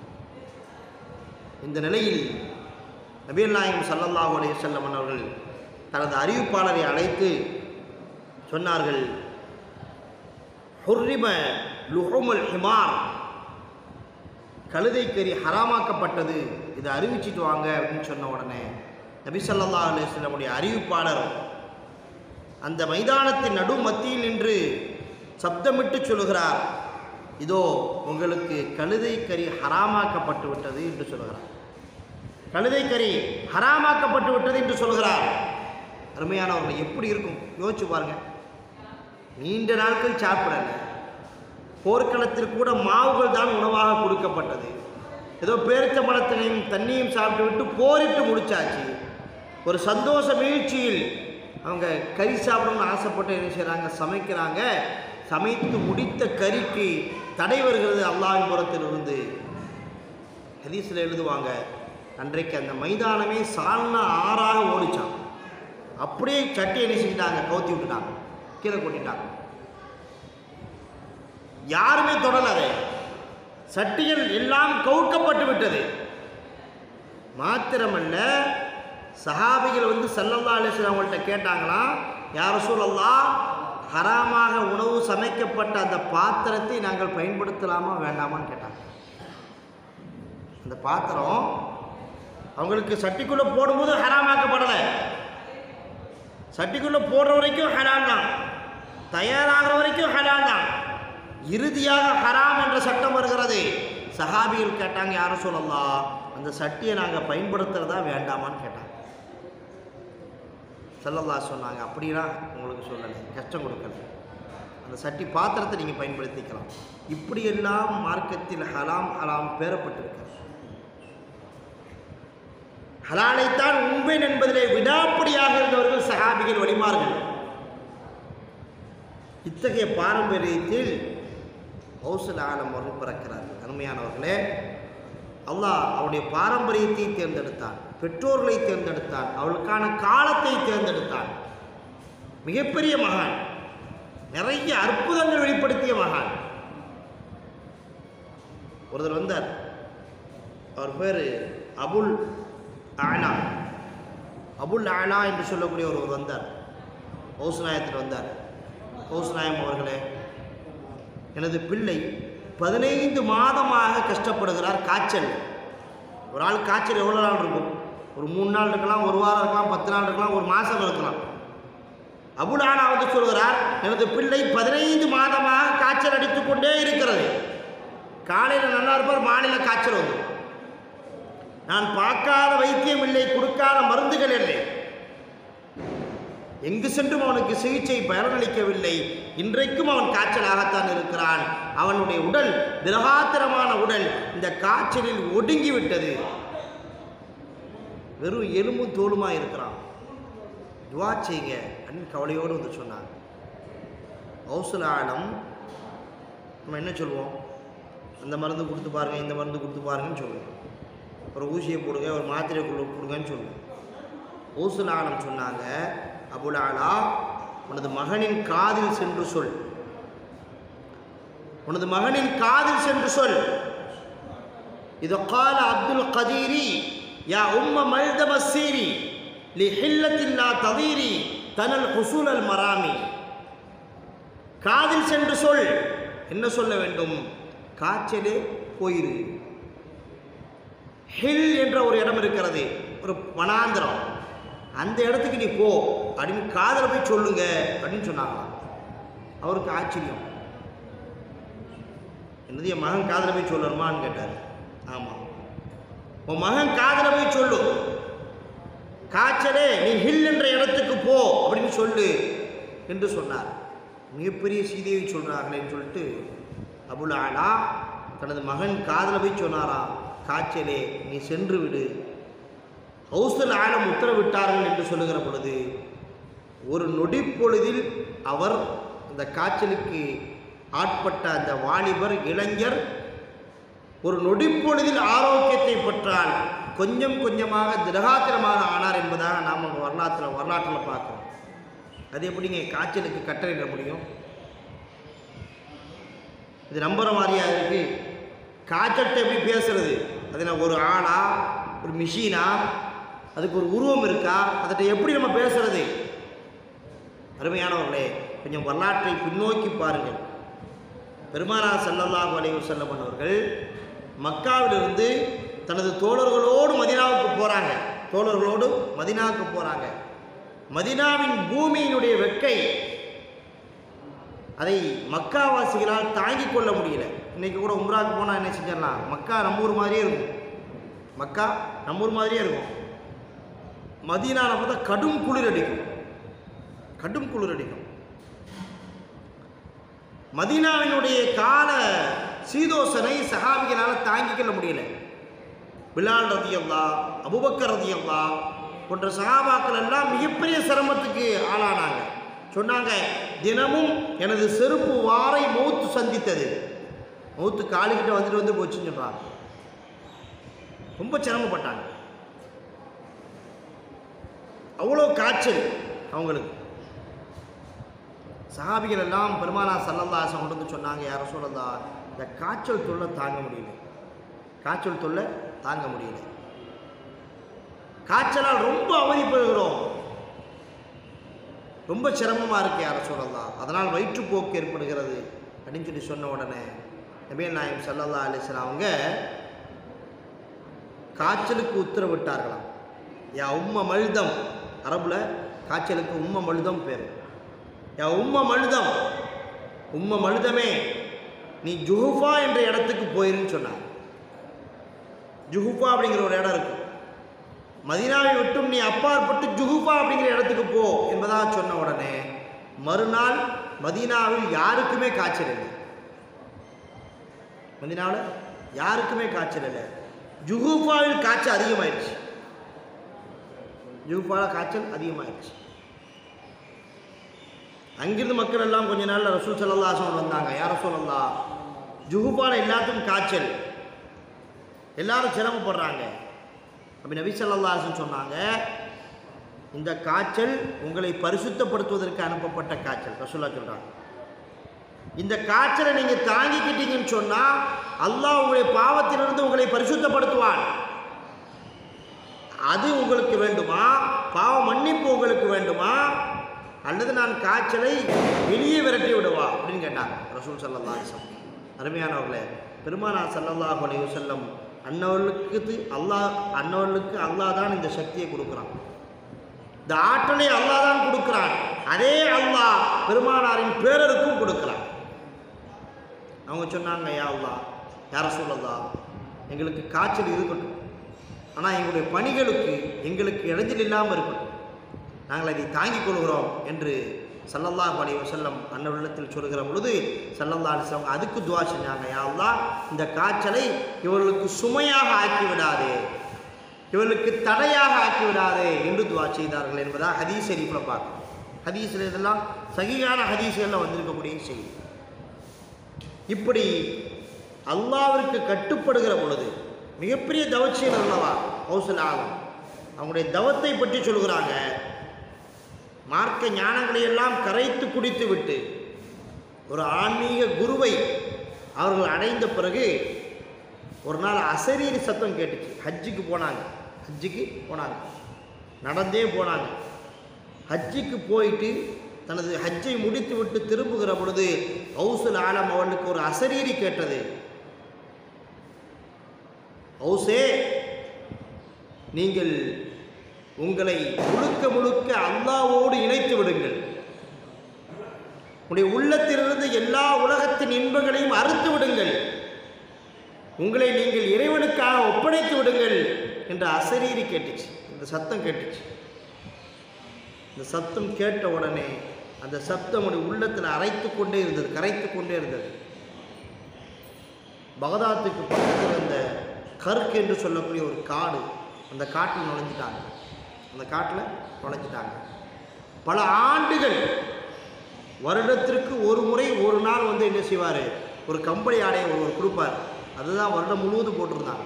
இந்த நிலையில் நபீல் நாயகம் சல்லல்லாஹு அலைஹி வஸல்லம் அவர்கள் தனது அறிவிப்பாளரை அழைத்து சொன்னார்கள் ஹுர்ரிம லுஹுமுல் ஹிமார் கழுதை கறி ஹராமாக்கப்பட்டது இதை அறிவிச்சிட்டு வாங்க அப்படின்னு சொன்ன உடனே நபி ஸல்லல்லாஹு அலைஹி வஸல்லமுடைய அறிவிப்பாளர் அந்த மைதானத்தின் நடு மத்தியில் நின்று சப்தமிட்டு சொல்லுகிறார் இதோ உங்களுக்கு கழுதை கறி ஹராமாக்கப்பட்டு விட்டது என்று சொல்கிறார் கழுதை கறி ஹராமாக்கப்பட்டு விட்டது என்று சொல்கிறார் அருமையானவர்கள் எப்படி இருக்கும் யோசிச்சு பாருங்க நீண்ட நாட்கள் சாப்பிடல போர்க்களத்தில் கூட மாவுகள் தான் உணவாக கொடுக்கப்பட்டது ஏதோ பேரித்த பழத்தினையும் தண்ணியும் சாப்பிட்டு விட்டு போரிட்டு முடிச்சாச்சு ஒரு சந்தோஷ மீழ்ச்சியில் அவங்க கறி சாப்பிடணும்னு ஆசைப்பட்டு என்ன செய்கிறாங்க சமைக்கிறாங்க சமைத்து முடித்த கறிக்கு தடை வருகிறது அல்லாஹின் புறத்திலிருந்து ஹதீஸில் எழுதுவாங்க அன்றைக்கு அந்த மைதானமே சால்னா ஆறாக ஓடிச்சான் அப்படியே சட்டி என்ன செஞ்சிட்டாங்க கவுத்தி விட்டுட்டாங்க கீழே கொட்டிட்டாங்க யாருமே தொடல அதை சட்டிகள் எல்லாம் கவுக்கப்பட்டு விட்டது மாத்திரமல்ல சஹாபிகள் வந்து சல்லல்லா அலிஸ்லாம் அவங்கள்ட்ட கேட்டாங்களாம் யார சூழல்லா ஹராமாக உணவு சமைக்கப்பட்ட அந்த பாத்திரத்தை நாங்கள் பயன்படுத்தலாமா வேண்டாமான்னு கேட்டாங்க அந்த பாத்திரம் அவங்களுக்கு சட்டிக்குள்ளே போடும்போது ஹராமாக்கப்படலை சட்டிக்குள்ளே போடுற வரைக்கும் ஹலால் தான் தயாராகிற வரைக்கும் ஹலால் தான் இறுதியாக ஹராம் என்ற சட்டம் வருகிறது சஹாபிகள் கேட்டாங்க யாரும் சொல்லலாம் அந்த சட்டியை நாங்கள் பயன்படுத்துகிறதா வேண்டாமான்னு கேட்டாங்க செல்லல்லா சொன்னாங்க அப்படின்னா உங்களுக்கு சொல்லலை கஷ்டம் கொடுக்கல அந்த சட்டி பாத்திரத்தை நீங்கள் பயன்படுத்திக்கலாம் இப்படியெல்லாம் மார்க்கத்தில் ஹலாம் ஹலாம் பேரப்பட்டிருக்கிறது ஹலாலைத்தான் உண்பேன் என்பதிலே விடாப்படியாக இருந்தவர்கள் சஹாபிகள் வழிமார்கள் இத்தகைய பாரம்பரியத்தில் ஹவுசல் ஆலம் அவர்கள் பிறக்கிறார்கள் அருமையானவர்களே அல்லாஹ் அவருடைய பாரம்பரியத்தை தேர்ந்தெடுத்தான் பெற்றோர்களை தேர்ந்தெடுத்தான் அவளுக்கான காலத்தை தேர்ந்தெடுத்தான் மிகப்பெரிய மகான் நிறைய அற்புதங்கள் வெளிப்படுத்திய மகான் ஒருத்தர் வந்தார் அவர் பேர் அபுல் ஆனா அபுல் ஆனா என்று சொல்லக்கூடிய ஒருவர் வந்தார் ஹவுஸ்நாயத்தில் வந்தார் ஹவுஸ்நாயம் அவர்களே எனது பிள்ளை பதினைந்து மாதமாக கஷ்டப்படுகிறார் காய்ச்சல் ஒரு ஆள் காய்ச்சல் எவ்வளோ நாள் இருக்கும் ஒரு மூணு நாள் இருக்கலாம் ஒரு வாரம் இருக்கலாம் பத்து நாள் இருக்கலாம் ஒரு மாதம் இருக்கலாம் அபுலானா வந்து சொல்கிறார் எனது பிள்ளை பதினைந்து மாதமாக காய்ச்சல் அடித்துக் கொண்டே இருக்கிறது காலையில் நல்லா இருப்பார் மாலையில் காய்ச்சல் வந்து நான் பார்க்காத வைத்தியம் இல்லை கொடுக்காத மருந்துகள் இல்லை எங்கு சென்றும் அவனுக்கு சிகிச்சை பலனளிக்கவில்லை இன்றைக்கும் அவன் காய்ச்சலாகத்தான் இருக்கிறான் அவனுடைய உடல் திரகாத்திரமான உடல் இந்த காய்ச்சலில் ஒடுங்கி விட்டது வெறும் எலும்பும் தோலுமா இருக்கிறான் துவா செய்யுங்க அப்படின்னு கவலையோடு வந்து சொன்னாங்க ஹவுசுல் ஆலம் நம்ம என்ன சொல்லுவோம் அந்த மருந்து கொடுத்து பாருங்க இந்த மருந்து கொடுத்து பாருங்கன்னு சொல்லுவோம் ஒரு ஊசியை போடுங்க ஒரு மாத்திரை கொடு- கொடுங்கன்னு சொல்லுவோம் ஹவுசுல் ஆலம் சொன்னாங்க அபுல் ஆலா உனது மகனின் காதில் சென்று சொல் உனது மகனின் காதில் சென்று சொல் இது கால அப்துல் கதீரி யா உம்ம மல்தம சீரி லி ஹில்லத்தில்லா தவீரி தனல் ஹுசூல் மராமி காதில் சென்று சொல் என்ன சொல்ல வேண்டும் காய்ச்சலே போயிரு ஹில் என்ற ஒரு இடம் இருக்கிறது ஒரு வனாந்திரம் அந்த இடத்துக்கு நீ போ அப்படின்னு காதில் போய் சொல்லுங்க அப்படின்னு சொன்னாங்களாம் அவருக்கு ஆச்சரியம் என்னது என் மகன் காதில் போய் சொல்லணுமான்னு கேட்டார் ஆமாம் உன் மகன் காதில் போய் சொல்லு காய்ச்சலே நீ ஹில் என்ற இடத்துக்கு போ அப்படின்னு சொல்லு என்று சொன்னார் மிகப்பெரிய சீதையை சொல்கிறாங்களேன்னு சொல்லிட்டு அபுல் ஆலா தனது மகன் காதில் போய் சொன்னாராம் காய்ச்சலே நீ சென்று விடு ஹவுசல் ஆலம் உத்தரவிட்டார்கள் என்று சொல்லுகிற பொழுது ஒரு நொடி பொழுதில் அவர் அந்த காய்ச்சலுக்கு ஆட்பட்ட அந்த வாலிபர் இளைஞர் ஒரு நொடிப்பொழுதில் ஆரோக்கியத்தை பெற்றால் கொஞ்சம் கொஞ்சமாக திடகாத்திரமாக ஆனார் என்பதாக நாம் அங்கே வரலாற்றில் வரலாற்றில் பார்க்குறோம் அது எப்படிங்க காய்ச்சலுக்கு கட்டளையிட முடியும் இது நம்புற மாதிரியா இருக்கு காய்ச்சல்கிட்ட எப்படி பேசுறது அதில் ஒரு ஆளா ஒரு மிஷினா அதுக்கு ஒரு உருவம் இருக்கா அதட்ட எப்படி நம்ம பேசுறது அருமையானவர்களே கொஞ்சம் வரலாற்றை பின்னோக்கி பாருங்கள் பெருமானா ஸல்லல்லாஹு அலைஹி வஸல்லம் அவர்கள் மக்காவிலிருந்து தனது தோழர்களோடு மதினாவுக்கு போகிறாங்க தோழர்களோடு மதினாவுக்கு போகிறாங்க மதினாவின் பூமியினுடைய வெக்கை அதை மக்காவாசிகளால் தாங்கிக் கொள்ள முடியல இன்னைக்கு கூட உம்ராக்கு போனால் என்ன செஞ்சிடலாம் மக்கா நம்ம ஊர் மாதிரியே இருக்கும் மக்கா நம்ம ஊர் மாதிரியே இருக்கும் மதீனாவில் பார்த்தா கடும் குளிர் அடிக்கும் கடும் குளிர் அடிக்கும் மதீனாவினுடைய கால சீதோசனை சஹாபிகளால் தாங்கிக் கொள்ள முடியல பிலால் ரதியல்லா அபுபக்கர் ரதியல்லா போன்ற சஹாபாக்கள் எல்லாம் மிகப்பெரிய சிரமத்துக்கு ஆளானாங்க சொன்னாங்க தினமும் எனது செருப்பு வாரை மௌத்து சந்தித்தது மௌத்து காலுக்கிட்ட வந்துட்டு வந்து போச்சுன்னு சொல்கிறாங்க ரொம்ப சிரமப்பட்டாங்க அவ்வளோ காய்ச்சல் அவங்களுக்கு சஹாபிகள் எல்லாம் பெருமானா சல்லல்லாசம் கொண்டு வந்து சொன்னாங்க யார சொல்லதா இந்த காய்ச்சல் தொல்லை தாங்க முடியல காய்ச்சல் தொல்லை தாங்க முடியல காய்ச்சலால் ரொம்ப அவதிப்படுகிறோம் ரொம்ப சிரமமாக இருக்கு யார சொல்லலாம் அதனால் வயிற்றுப்போக்கு ஏற்படுகிறது அப்படின்னு சொல்லி சொன்ன உடனே நபியல் நாயம் சல்லல்லா அலிஸ்லாம் அவங்க காய்ச்சலுக்கு உத்தரவிட்டார்களாம் யா உம்ம மழுதம் அரபில் காய்ச்சலுக்கு உம்ம மழுதம் பேர் யா உம்ம மழுதம் உம்ம மழுதமே நீ ஜுஹுஃபா என்ற இடத்துக்கு போயிருன்னு சொன்னார் ஜுஹுஃபா அப்படிங்கிற ஒரு இடம் இருக்கு மதீனாவை விட்டும் நீ அப்பாற்பட்டு ஜுஹுஃபா அப்படிங்கிற இடத்துக்கு போ என்பதாக சொன்ன உடனே மறுநாள் மதீனாவில் யாருக்குமே காய்ச்சல் இல்லை மதீனாவில் யாருக்குமே காய்ச்சல் இல்லை ஜுஹூஃபாவில் காய்ச்சல் அதிகமாயிடுச்சு ஜுஹூஃபாவில் காய்ச்சல் அதிகமாயிடுச்சு அங்கிருந்து மக்கள் எல்லாம் கொஞ்ச நாள்ல ரசூல் சல்லல்லாஹு வந்தாங்க யார் சொல்லல்லா ஜுஹூஃபாவில் எல்லாத்துக்கும் காய்ச்சல் எல்லாரும் சிரமப்படுறாங்க அப்படி நபி ஸல்லல்லாஹு சொன்னாங்க இந்த காய்ச்சல் உங்களை பரிசுத்தப்படுத்துவதற்கு அனுப்பப்பட்ட காய்ச்சல் ரசூல்லா சொல்றாங்க இந்த காய்ச்சலை நீங்கள் தாங்கிக்கிட்டீங்கன்னு சொன்னால் அல்லாஹ் உங்களுடைய பாவத்திலிருந்து உங்களை பரிசுத்தப்படுத்துவான் அது உங்களுக்கு வேண்டுமா பாவ மன்னிப்பு உங்களுக்கு வேண்டுமா அல்லது நான் காய்ச்சலை வெளியே விரட்டி விடுவா அப்படின்னு கேட்டாங்க ரசூல் சல்லல்லா அலிசம் அருமையானவர்களே பெருமானா சல்லல்லாஹு அலைஹி வஸல்லம் அன்னவர்களுக்கு அல்லாஹ் அன்னவர்களுக்கு அல்லாஹ் தான் இந்த சக்தியை கொடுக்குறான் இந்த ஆற்றலை அல்லாஹ் தான் கொடுக்குறான் அதே அல்லாஹ் பெருமானாரின் பேரருக்கும் கொடுக்குறான் அவங்க சொன்னாங்க யா அல்லாஹ் யார சொல்லல்லா எங்களுக்கு காய்ச்சல் இருக்கட்டும் ஆனால் எங்களுடைய பணிகளுக்கு எங்களுக்கு இடைஞ்சல் இல்லாமல் இருக்கட்டும் நாங்கள் அதை தாங்கிக் கொள்கிறோம் என்று சல்லல்லாஹு அலைஹி வஸல்லம் அன்னவரிடத்தில் சொல்கிற பொழுது சல்லல்லா அலிஸ்லாம் அதுக்கு துவா செஞ்சாங்க யா அல்லாஹ் இந்த காய்ச்சலை இவர்களுக்கு சுமையாக ஆக்கி விடாதே இவர்களுக்கு தடையாக ஆக்கிவிடாதே என்று துவா செய்தார்கள் என்பதா ஹதீஸ் ஷரீஃபில் பார்க்கணும் ஹதீஸில் இதெல்லாம் சகிகான ஹதீஸ்களில் வந்திருக்கக்கூடிய செய்தி இப்படி அல்லாவிற்கு கட்டுப்படுகிற பொழுது மிகப்பெரிய தவச்சியல் அல்லவா கௌசல் ஆகும் அவங்களுடைய தவத்தை பற்றி சொல்கிறாங்க மார்க்க ஞானங்களை எல்லாம் கரைத்து குடித்து விட்டு ஒரு ஆன்மீக குருவை அவர்கள் அடைந்த பிறகு ஒரு நாள் அசரீரி சத்தம் கேட்டுச்சு ஹஜ்ஜுக்கு போனாங்க ஹஜ்ஜுக்கு போனாங்க நடந்தே போனாங்க ஹஜ்ஜுக்கு போயிட்டு தனது ஹஜ்ஜை முடித்து விட்டு திரும்புகிற பொழுது ஹவுசுல் ஆலம் அவனுக்கு ஒரு அசரீரி கேட்டது ஹவுசே நீங்கள் உங்களை முழுக்க முழுக்க அல்லாவோடு இணைத்து விடுங்கள் உங்களுடைய உள்ளத்திலிருந்து எல்லா உலகத்தின் இன்பங்களையும் அறுத்து விடுங்கள் உங்களை நீங்கள் இறைவனுக்காக ஒப்படைத்து விடுங்கள் என்ற அசரீரி கேட்டுச்சு இந்த சத்தம் கேட்டுச்சு இந்த சத்தம் கேட்ட உடனே அந்த சத்தம் உடைய உள்ளத்தில் அரைத்து கொண்டே இருந்தது கரைத்து கொண்டே இருந்தது பகதாத்துக்கு பக்கத்தில் இருந்த கருக்கு என்று சொல்லக்கூடிய ஒரு காடு அந்த காட்டில் நுழைஞ்சிட்டாங்க அந்த காட்டில் நுழைஞ்சிட்டாங்க பல ஆண்டுகள் வருடத்திற்கு ஒரு முறை ஒரு நாள் வந்து என்ன செய்வார் ஒரு கம்பளி ஆடையை ஒருவர் கொடுப்பார் அதுதான் வருடம் முழுவதும் போட்டிருந்தாங்க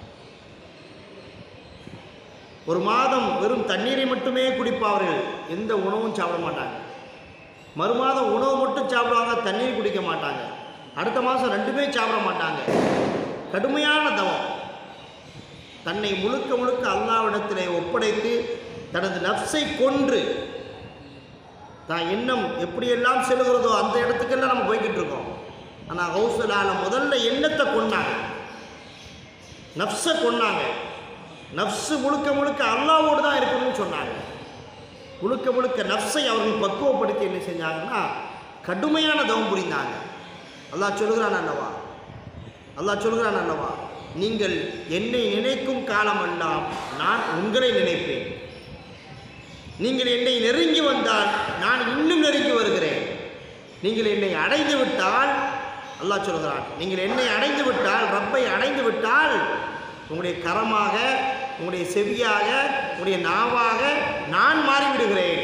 ஒரு மாதம் வெறும் தண்ணீரை மட்டுமே குடிப்பார்கள் எந்த உணவும் சாப்பிட மாட்டாங்க மறுமாதம் உணவு மட்டும் சாப்பிடுவாங்க தண்ணீர் குடிக்க மாட்டாங்க அடுத்த மாதம் ரெண்டுமே சாப்பிட மாட்டாங்க கடுமையான தவம் தன்னை முழுக்க முழுக்க அல்லாவிடத்திலே ஒப்படைத்து தனது நப்சை கொன்று தான் எண்ணம் எப்படியெல்லாம் செல்கிறதோ அந்த இடத்துக்கெல்லாம் நம்ம போய்கிட்டு இருக்கோம் ஆனால் ஹவுசலால முதல்ல எண்ணத்தை கொண்டாங்க நப்சை கொண்டாங்க நப்சு முழுக்க முழுக்க அல்லாவோடு தான் இருக்கணும்னு சொன்னாங்க முழுக்க முழுக்க நப்சை அவர்கள் பக்குவப்படுத்தி என்ன செஞ்சாங்கன்னா கடுமையான தவம் புரிந்தாங்க அல்லாஹ் சொல்கிறான் அல்லவா அல்லாஹ் சொல்கிறான் அல்லவா நீங்கள் என்னை நினைக்கும் காலமெல்லாம் நான் உங்களை நினைப்பேன் நீங்கள் என்னை நெருங்கி வந்தால் நான் இன்னும் நெருங்கி வருகிறேன் நீங்கள் என்னை அடைந்து விட்டால் அல்லாஹ் சொல்கிறான் நீங்கள் என்னை அடைந்து விட்டால் ரப்பை அடைந்து விட்டால் உங்களுடைய கரமாக உங்களுடைய செவியாக உங்களுடைய நாவாக நான் மாறிவிடுகிறேன்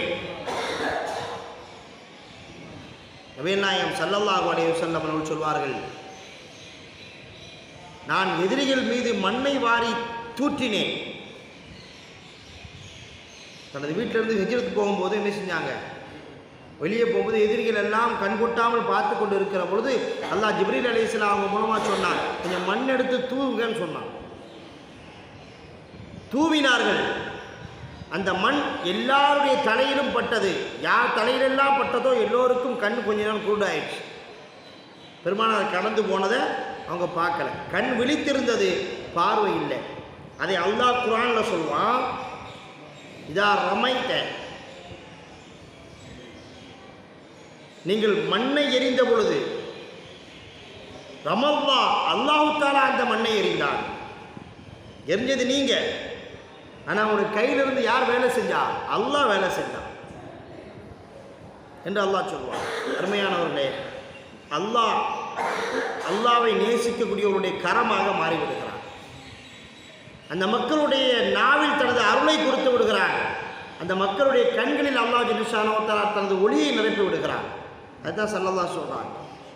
நவீநாயம் சல்லல்லாஹு அலைஹி வஸல்லம் அவர்கள் சொல்வார்கள் நான் எதிரிகள் மீது மண்ணை வாரி தூற்றினேன் தனது வீட்டிலிருந்து ஹிஜ்ரத் போகும்போது என்ன செஞ்சாங்க வெளியே போகும்போது எதிரிகள் எல்லாம் கண்கொட்டாமல் பார்த்து கொண்டு இருக்கிற பொழுது அல்லாஹ் ஜிப்ரீல் அலைஹிஸ்ஸலாம் அவங்க மூலமாக சொன்னான் கொஞ்சம் மண் எடுத்து தூவுங்கன்னு சொன்னான் தூவினார்கள் அந்த மண் எல்லாருடைய தலையிலும் பட்டது யார் தலையிலெல்லாம் பட்டதோ எல்லோருக்கும் கண் கொஞ்ச நேரம் குருடாயிடுச்சு பெருமானார் கடந்து போனதை அவங்க பார்க்கல கண் விழித்திருந்தது பார்வை இல்லை அதை அல்லாஹ் குரானில் சொல்வான் இதா ரமைத்த நீங்கள் மண்ணை எரிந்த பொழுது ரமல்லா அல்லாஹு தாலா அந்த மண்ணை எரிந்தான் எரிஞ்சது நீங்க ஆனால் அவனுடைய கையிலிருந்து யார் வேலை செஞ்சா அல்லாஹ் வேலை செஞ்சான் என்று அல்லாஹ் சொல்வான் அருமையானவர்களே அல்லாஹ் அல்லாவை நேசிக்கக்கூடியவருடைய கரமாக மாறிவிடுகிறான் அந்த மக்களுடைய நாவில் தனது அருளை கொடுத்து விடுகிறான் அந்த மக்களுடைய கண்களில் அல்லாஹ் ஜினிஷானோத்தரா தனது ஒளியை நிரப்பி விடுகிறான் அதுதான் சல்லல்லா சொல்கிறான்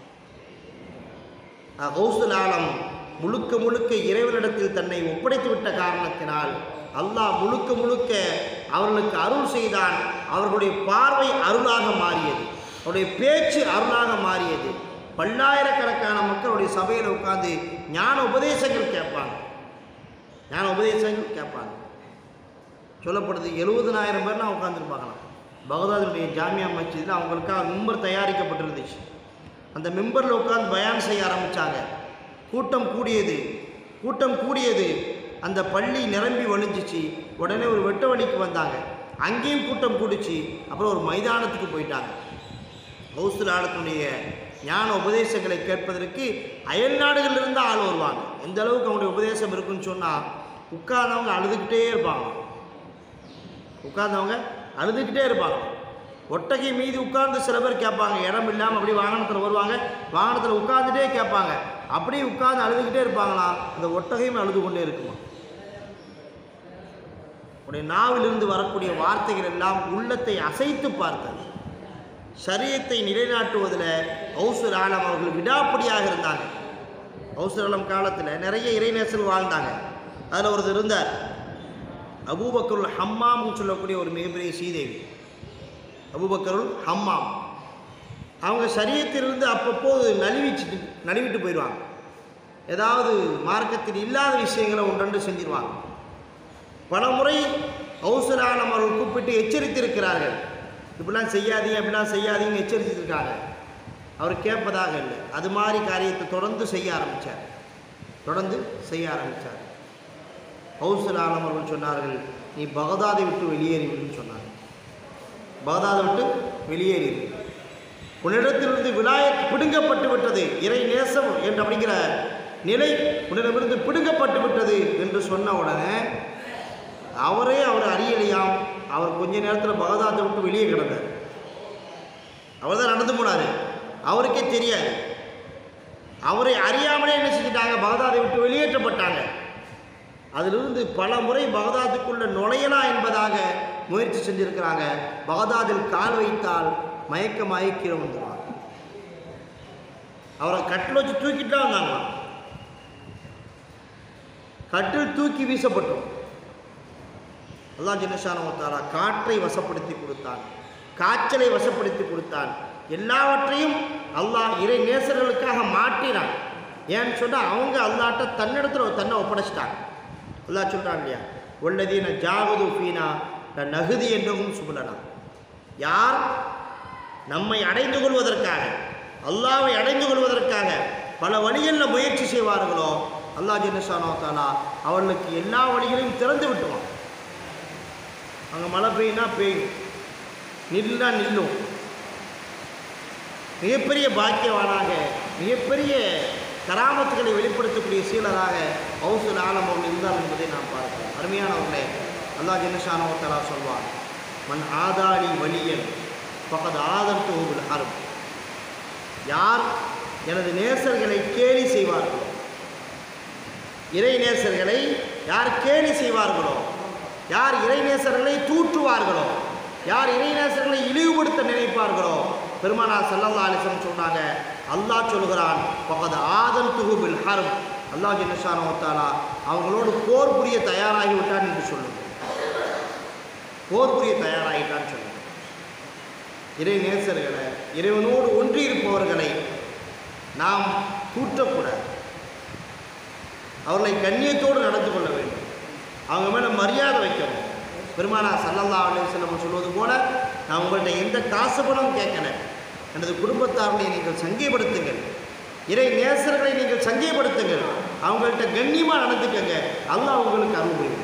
கௌசுல் ஆலம் முழுக்க முழுக்க இறைவனிடத்தில் தன்னை ஒப்படைத்து விட்ட காரணத்தினால் அல்லாஹ் முழுக்க முழுக்க அவர்களுக்கு அருள் செய்தான் அவர்களுடைய பார்வை அருளாக மாறியது அவருடைய பேச்சு அருளாக மாறியது பல்லாயிரக்கணக்கான மக்களுடைய சபையில் உட்கார்ந்து ஞான உபதேசங்கள் கேட்பாங்க ஞான உபதேசங்கள் கேட்பாங்க சொல்லப்படுது எழுபதனாயிரம் பேர்லாம் உட்காந்துருப்பாங்களாம் பகதாதுடைய ஜாமியா மஸ்ஜிதில் அவங்களுக்காக மிம்பர் தயாரிக்கப்பட்டிருந்துச்சு அந்த மிம்பரில் உட்காந்து பயான் செய்ய ஆரம்பித்தாங்க கூட்டம் கூடியது கூட்டம் கூடியது அந்த பள்ளி நிரம்பி வழிஞ்சிச்சு உடனே ஒரு வெட்ட வழிக்கு வந்தாங்க அங்கேயும் கூட்டம் கூடிச்சு அப்புறம் ஒரு மைதானத்துக்கு போயிட்டாங்க கௌசுல் ஆலத்தினுடைய ஞான உபதேசங்களை கேட்பதற்கு அயல் நாடுகளிலிருந்து ஆள் வருவாங்க எந்த அளவுக்கு அவங்களுடைய உபதேசம் இருக்குன்னு சொன்னால் உட்கார்ந்தவங்க அழுதுகிட்டே இருப்பாங்க உட்கார்ந்தவங்க அழுதுகிட்டே இருப்பாங்க ஒட்டகை மீது உட்கார்ந்து சில பேர் கேட்பாங்க இடம் இல்லாமல் அப்படியே வாகனத்தில் வருவாங்க வாகனத்தில் உட்கார்ந்துட்டே கேட்பாங்க அப்படியே உட்கார்ந்து அழுதுகிட்டே இருப்பாங்களா அந்த ஒட்டகையும் அழுது கொண்டே இருக்குமா உடைய நாவிலிருந்து வரக்கூடிய வார்த்தைகள் எல்லாம் உள்ளத்தை அசைத்து பார்த்தது சரியத்தை நிலைநாட்டுவதில் ஹவுசர் ஆலம் அவர்கள் விடாப்படியாக இருந்தாங்க ஹவுசர் ஆலம் காலத்தில் நிறைய இறைநேசர்கள் வாழ்ந்தாங்க அதில் ஒருத்தர் இருந்தார் அபூபக்கருள் ஹம்மாம்னு சொல்லக்கூடிய ஒரு மிகப்பெரிய சீதேவி அபூபக்கருள் ஹம்மாம் அவங்க சரியத்திலிருந்து அப்பப்போது நழுவிச்சிட்டு நழுவிட்டு போயிடுவாங்க ஏதாவது மார்க்கத்தில் இல்லாத விஷயங்களை ஒன்றொன்று செஞ்சிருவாங்க பல முறை அவசரானம் அவர்கள் கூப்பிட்டு எச்சரித்திருக்கிறார்கள் இப்படிலாம் செய்யாதீங்க அப்படிலாம் செய்யாதீங்கன்னு எச்சரித்திருக்காங்க அவர் கேட்பதாக இல்லை அது மாதிரி காரியத்தை தொடர்ந்து செய்ய ஆரம்பித்தார் தொடர்ந்து செய்ய ஆரம்பித்தார் ஹவுசலானம் அவர்கள் சொன்னார்கள் நீ பகதாதை விட்டு வெளியேறிவிடுன்னு சொன்னாங்க பகதாதை விட்டு வெளியேறிடு உன்னிடத்திலிருந்து விலாயத் பிடுங்கப்பட்டு விட்டது இறை நேசம் என்று அப்படிங்கிற நிலை உன்னிடமிருந்து பிடுங்கப்பட்டு விட்டது என்று சொன்ன உடனே அவரே அவர் அறியலையாம் அவர் கொஞ்ச நேரத்தில் பகதாத்தை விட்டு வெளியே கிடந்தார் அவர் தான் நடந்து போனார் அவருக்கே தெரியாது அவரை அறியாமலே என்ன செஞ்சிட்டாங்க பகதாதை விட்டு வெளியேற்றப்பட்டாங்க அதிலிருந்து பல முறை பகதாதுக்குள்ள நுழையலாம் என்பதாக முயற்சி செஞ்சிருக்கிறாங்க பகதாதில் கால் வைத்தால் மயக்கமாயி கீழே வந்துடுவாங்க அவரை கட்டில் வச்சு தூக்கிட்டு தான் வந்தாங்களாம் கட்டில் தூக்கி வீசப்பட்டோம் அல்லா ஜினஷானவத்தாரா காற்றை வசப்படுத்தி கொடுத்தான் காய்ச்சலை வசப்படுத்தி கொடுத்தான் எல்லாவற்றையும் அல்லாஹ் இறை நேசர்களுக்காக மாற்றினான் ஏன்னு சொன்னால் அவங்க அல்லாட்ட தன்னிடத்தில் தன்னை ஒப்படைச்சிட்டாங்க அல்லாஹ் சொல்கிறான் இல்லையா உள்ளதீன ஜாகுது ஃபீனா நகுதி என்றும் சுபலனா யார் நம்மை அடைந்து கொள்வதற்காக அல்லாவை அடைந்து கொள்வதற்காக பல வழிகளில் முயற்சி செய்வார்களோ அல்லாஹ் ஜினஷானோ தாலா அவர்களுக்கு எல்லா வழிகளையும் திறந்து விட்டுருவான் அங்கே மழை பெய்யுனா பெய்யும் நில்லுனா நில்லும் மிகப்பெரிய பாக்கியவானாக மிகப்பெரிய கராமத்துகளை வெளிப்படுத்தக்கூடிய சீலராக ஹவுசுல் ஆலம் அவர்கள் இருந்தார் என்பதை நாம் பார்க்கிறோம் அருமையானவர்களே அல்லாஹ் ஜினஷானவத்தலா சொல்வார் மண் ஆதாளி வலியன் பகது ஆதம் தொகுபில் ஹரும் யார் எனது நேசர்களை கேலி செய்வார்களோ இறை நேசர்களை யார் கேலி செய்வார்களோ யார் இறைநேசர்களை தூற்றுவார்களோ யார் இறைநேசர்களை இழிவுபடுத்த நினைப்பார்களோ பெருமானா சல்லல்லா அலிசம் சொன்னாங்க அல்லாஹ் சொல்கிறான் பகது ஆதம் துகுபில் ஹரம் அல்லாஹ் ஜினஷானோத்தாலா அவங்களோடு போர் புரிய தயாராகி விட்டான் என்று சொல்லுங்க போர் புரிய தயாராகிட்டான்னு சொல்லுங்க இறை நேசர்களை இறைவனோடு ஒன்றி இருப்பவர்களை நாம் தூற்றக்கூடாது அவர்களை கண்ணியத்தோடு நடந்து கொள்ள வேண்டும் அவங்க மேலே மரியாதை வைக்கணும் பெருமானா சல்லல்லா அலுவலம் சொல்வது போல நான் உங்கள்கிட்ட எந்த காசு பணம் கேட்கல எனது குடும்பத்தார்களை நீங்கள் சங்கைப்படுத்துங்கள் இறை நேசர்களை நீங்கள் சங்கைப்படுத்துங்கள் அவங்கள்ட்ட கண்ணியமாக நடந்துக்கங்க அல்லாஹ் உங்களுக்கு அருள் புரியும்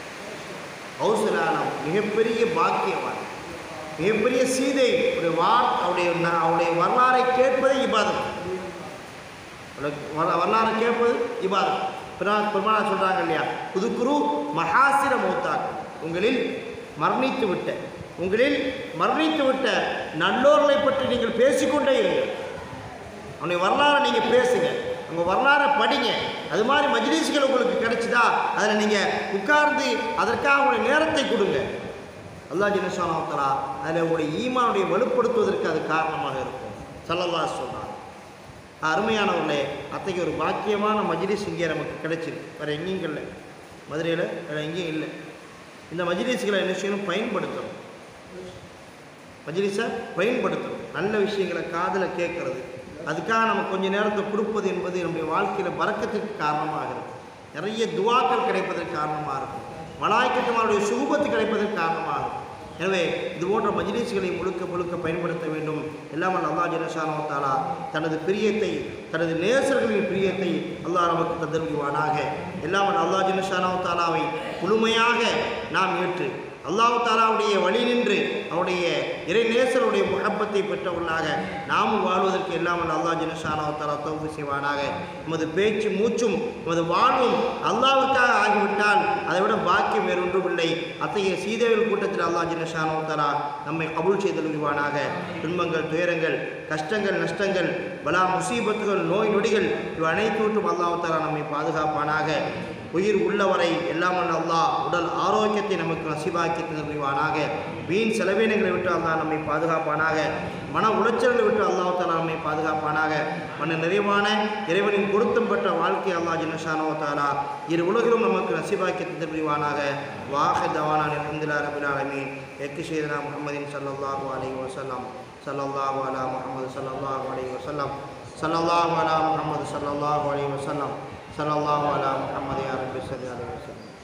ஹவுசலானம் மிகப்பெரிய பாக்கியவான் மிகப்பெரிய சீதை ஒரு வா அவருடைய ந- அவருடைய வரலாறை கேட்பதே இபாதம் அவருடைய வர- வரலாறை கேட்பது இபாதம் பெருமா பெருமானா சொல்கிறாங்க இல்லையா புதுக்குரு மகாசிர மௌத்தாக் உங்களில் மரணித்து விட்ட உங்களில் மரணித்து விட்ட நல்லோர்களை பற்றி நீங்கள் பேசிக்கொண்டே இருங்கள் அவனுடைய வரலாறை நீங்கள் பேசுங்க உங்கள் வரலாறை படிங்க அது மாதிரி மஜ்லிஸ்கள் உங்களுக்கு கிடைச்சிதா அதில் நீங்கள் உட்கார்ந்து அதற்காக உங்களுடைய நேரத்தை கொடுங்க அல்லாஹ் ஜினசானத்தலா அதில் உங்களுடைய ஈமானுடைய வலுப்படுத்துவதற்கு அது காரணமாக இருக்கும் சல்லல்லா சொல்கிறார் அருமையானவர்களே அத்தகைய ஒரு பாக்கியமான மஜ்லிஸ் இங்கே நமக்கு கிடைச்சிருக்கு வேறு எங்கேயும் இல்லை மதுரையில் வேறு எங்கேயும் இல்லை இந்த மஜ்லிஸ்களை என்ன செய்யணும் பயன்படுத்தணும் மஜ்லிஸை பயன்படுத்தணும் நல்ல விஷயங்களை காதில் கேட்கறது அதுக்காக நம்ம கொஞ்ச நேரத்தை கொடுப்பது என்பது நம்முடைய வாழ்க்கையில் பறக்கத்துக்கு காரணமாக இருக்கும் நிறைய துவாக்கள் கிடைப்பதற்கு காரணமாக இருக்கும் மலாய்க்கட்டுமாருடைய சுகூபத்து கிடைப்பதற்கு காரணமாக இருக்கும் எனவே இது போன்ற மஜ்லிஸ்களை முழுக்க முழுக்க பயன்படுத்த வேண்டும் எல்லாம் அல்லாஹ் ஜனசானோ தாலா தனது பிரியத்தை தனது நேசர்களின் பிரியத்தை அல்லாஹ் நமக்கு தந்தருவானாக எல்லாம் அல்லாஹ் ஜனசானோ தாலாவை முழுமையாக நாம் ஏற்று அல்லாஹ் தாலாவுடைய வழி நின்று அவருடைய இறை நேசருடைய முகப்பத்தை பெற்றவர்களாக நாமும் வாழ்வதற்கு எல்லாம் வல்ல அல்லாஹ் ஜினஷானா தாலா தௌஃபி செய்வானாக நமது பேச்சு மூச்சும் நமது வாழ்வும் அல்லாவுக்காக ஆகிவிட்டால் அதை விட பாக்கியம் வேறொன்றும் இல்லை அத்தகைய சீதேவில் கூட்டத்தில் அல்லாஹ் ஜினஷானோ தாலா நம்மை கபூல் செய்தல்வானாக துன்பங்கள் துயரங்கள் கஷ்டங்கள் நஷ்டங்கள் பலா முசீபத்துகள் நோய் நொடிகள் இவை அனைத்து விட்டும் அல்லாஹ் தாலா நம்மை பாதுகாப்பானாக உயிர் உள்ளவரை எல்லாம் வல்ல அல்லாஹ் உடல் ஆரோக்கியத்தை நமக்கு நசிபாக்கி தருவானாக வீண் செலவினங்களை விட்டு அல்லாஹ் நம்மை பாதுகாப்பானாக மன உளைச்சல்களை விட்டு அல்லாஹ் தாலா நம்மை பாதுகாப்பானாக மன நிறைவான இறைவனின் பொருத்தம் பெற்ற வாழ்க்கை அல்லாஹ் ஜினஷானோ தாலா இரு உலகிலும் நமக்கு நசிபாக்கி தருவானாக வாஹ தவானான் அலமதுல்லா ரபில் ஆலமீன் எக்கு செய்தனா முகமதின் சல்லல்லாஹு அலைஹி வஸல்லம் சல்லல்லாஹு அலா முஹம்மது சல்லல்லாஹு அலைஹி வஸல்லம் சல்லல்லாஹு அலா முஹம்மது சல்லல்லாஹு அலைஹி வஸல்லம் சல்லல்லாஹு அலா முஹம்மது யா ரப்பி ஸல்லல்லாஹு அலைஹி வஸல்லம்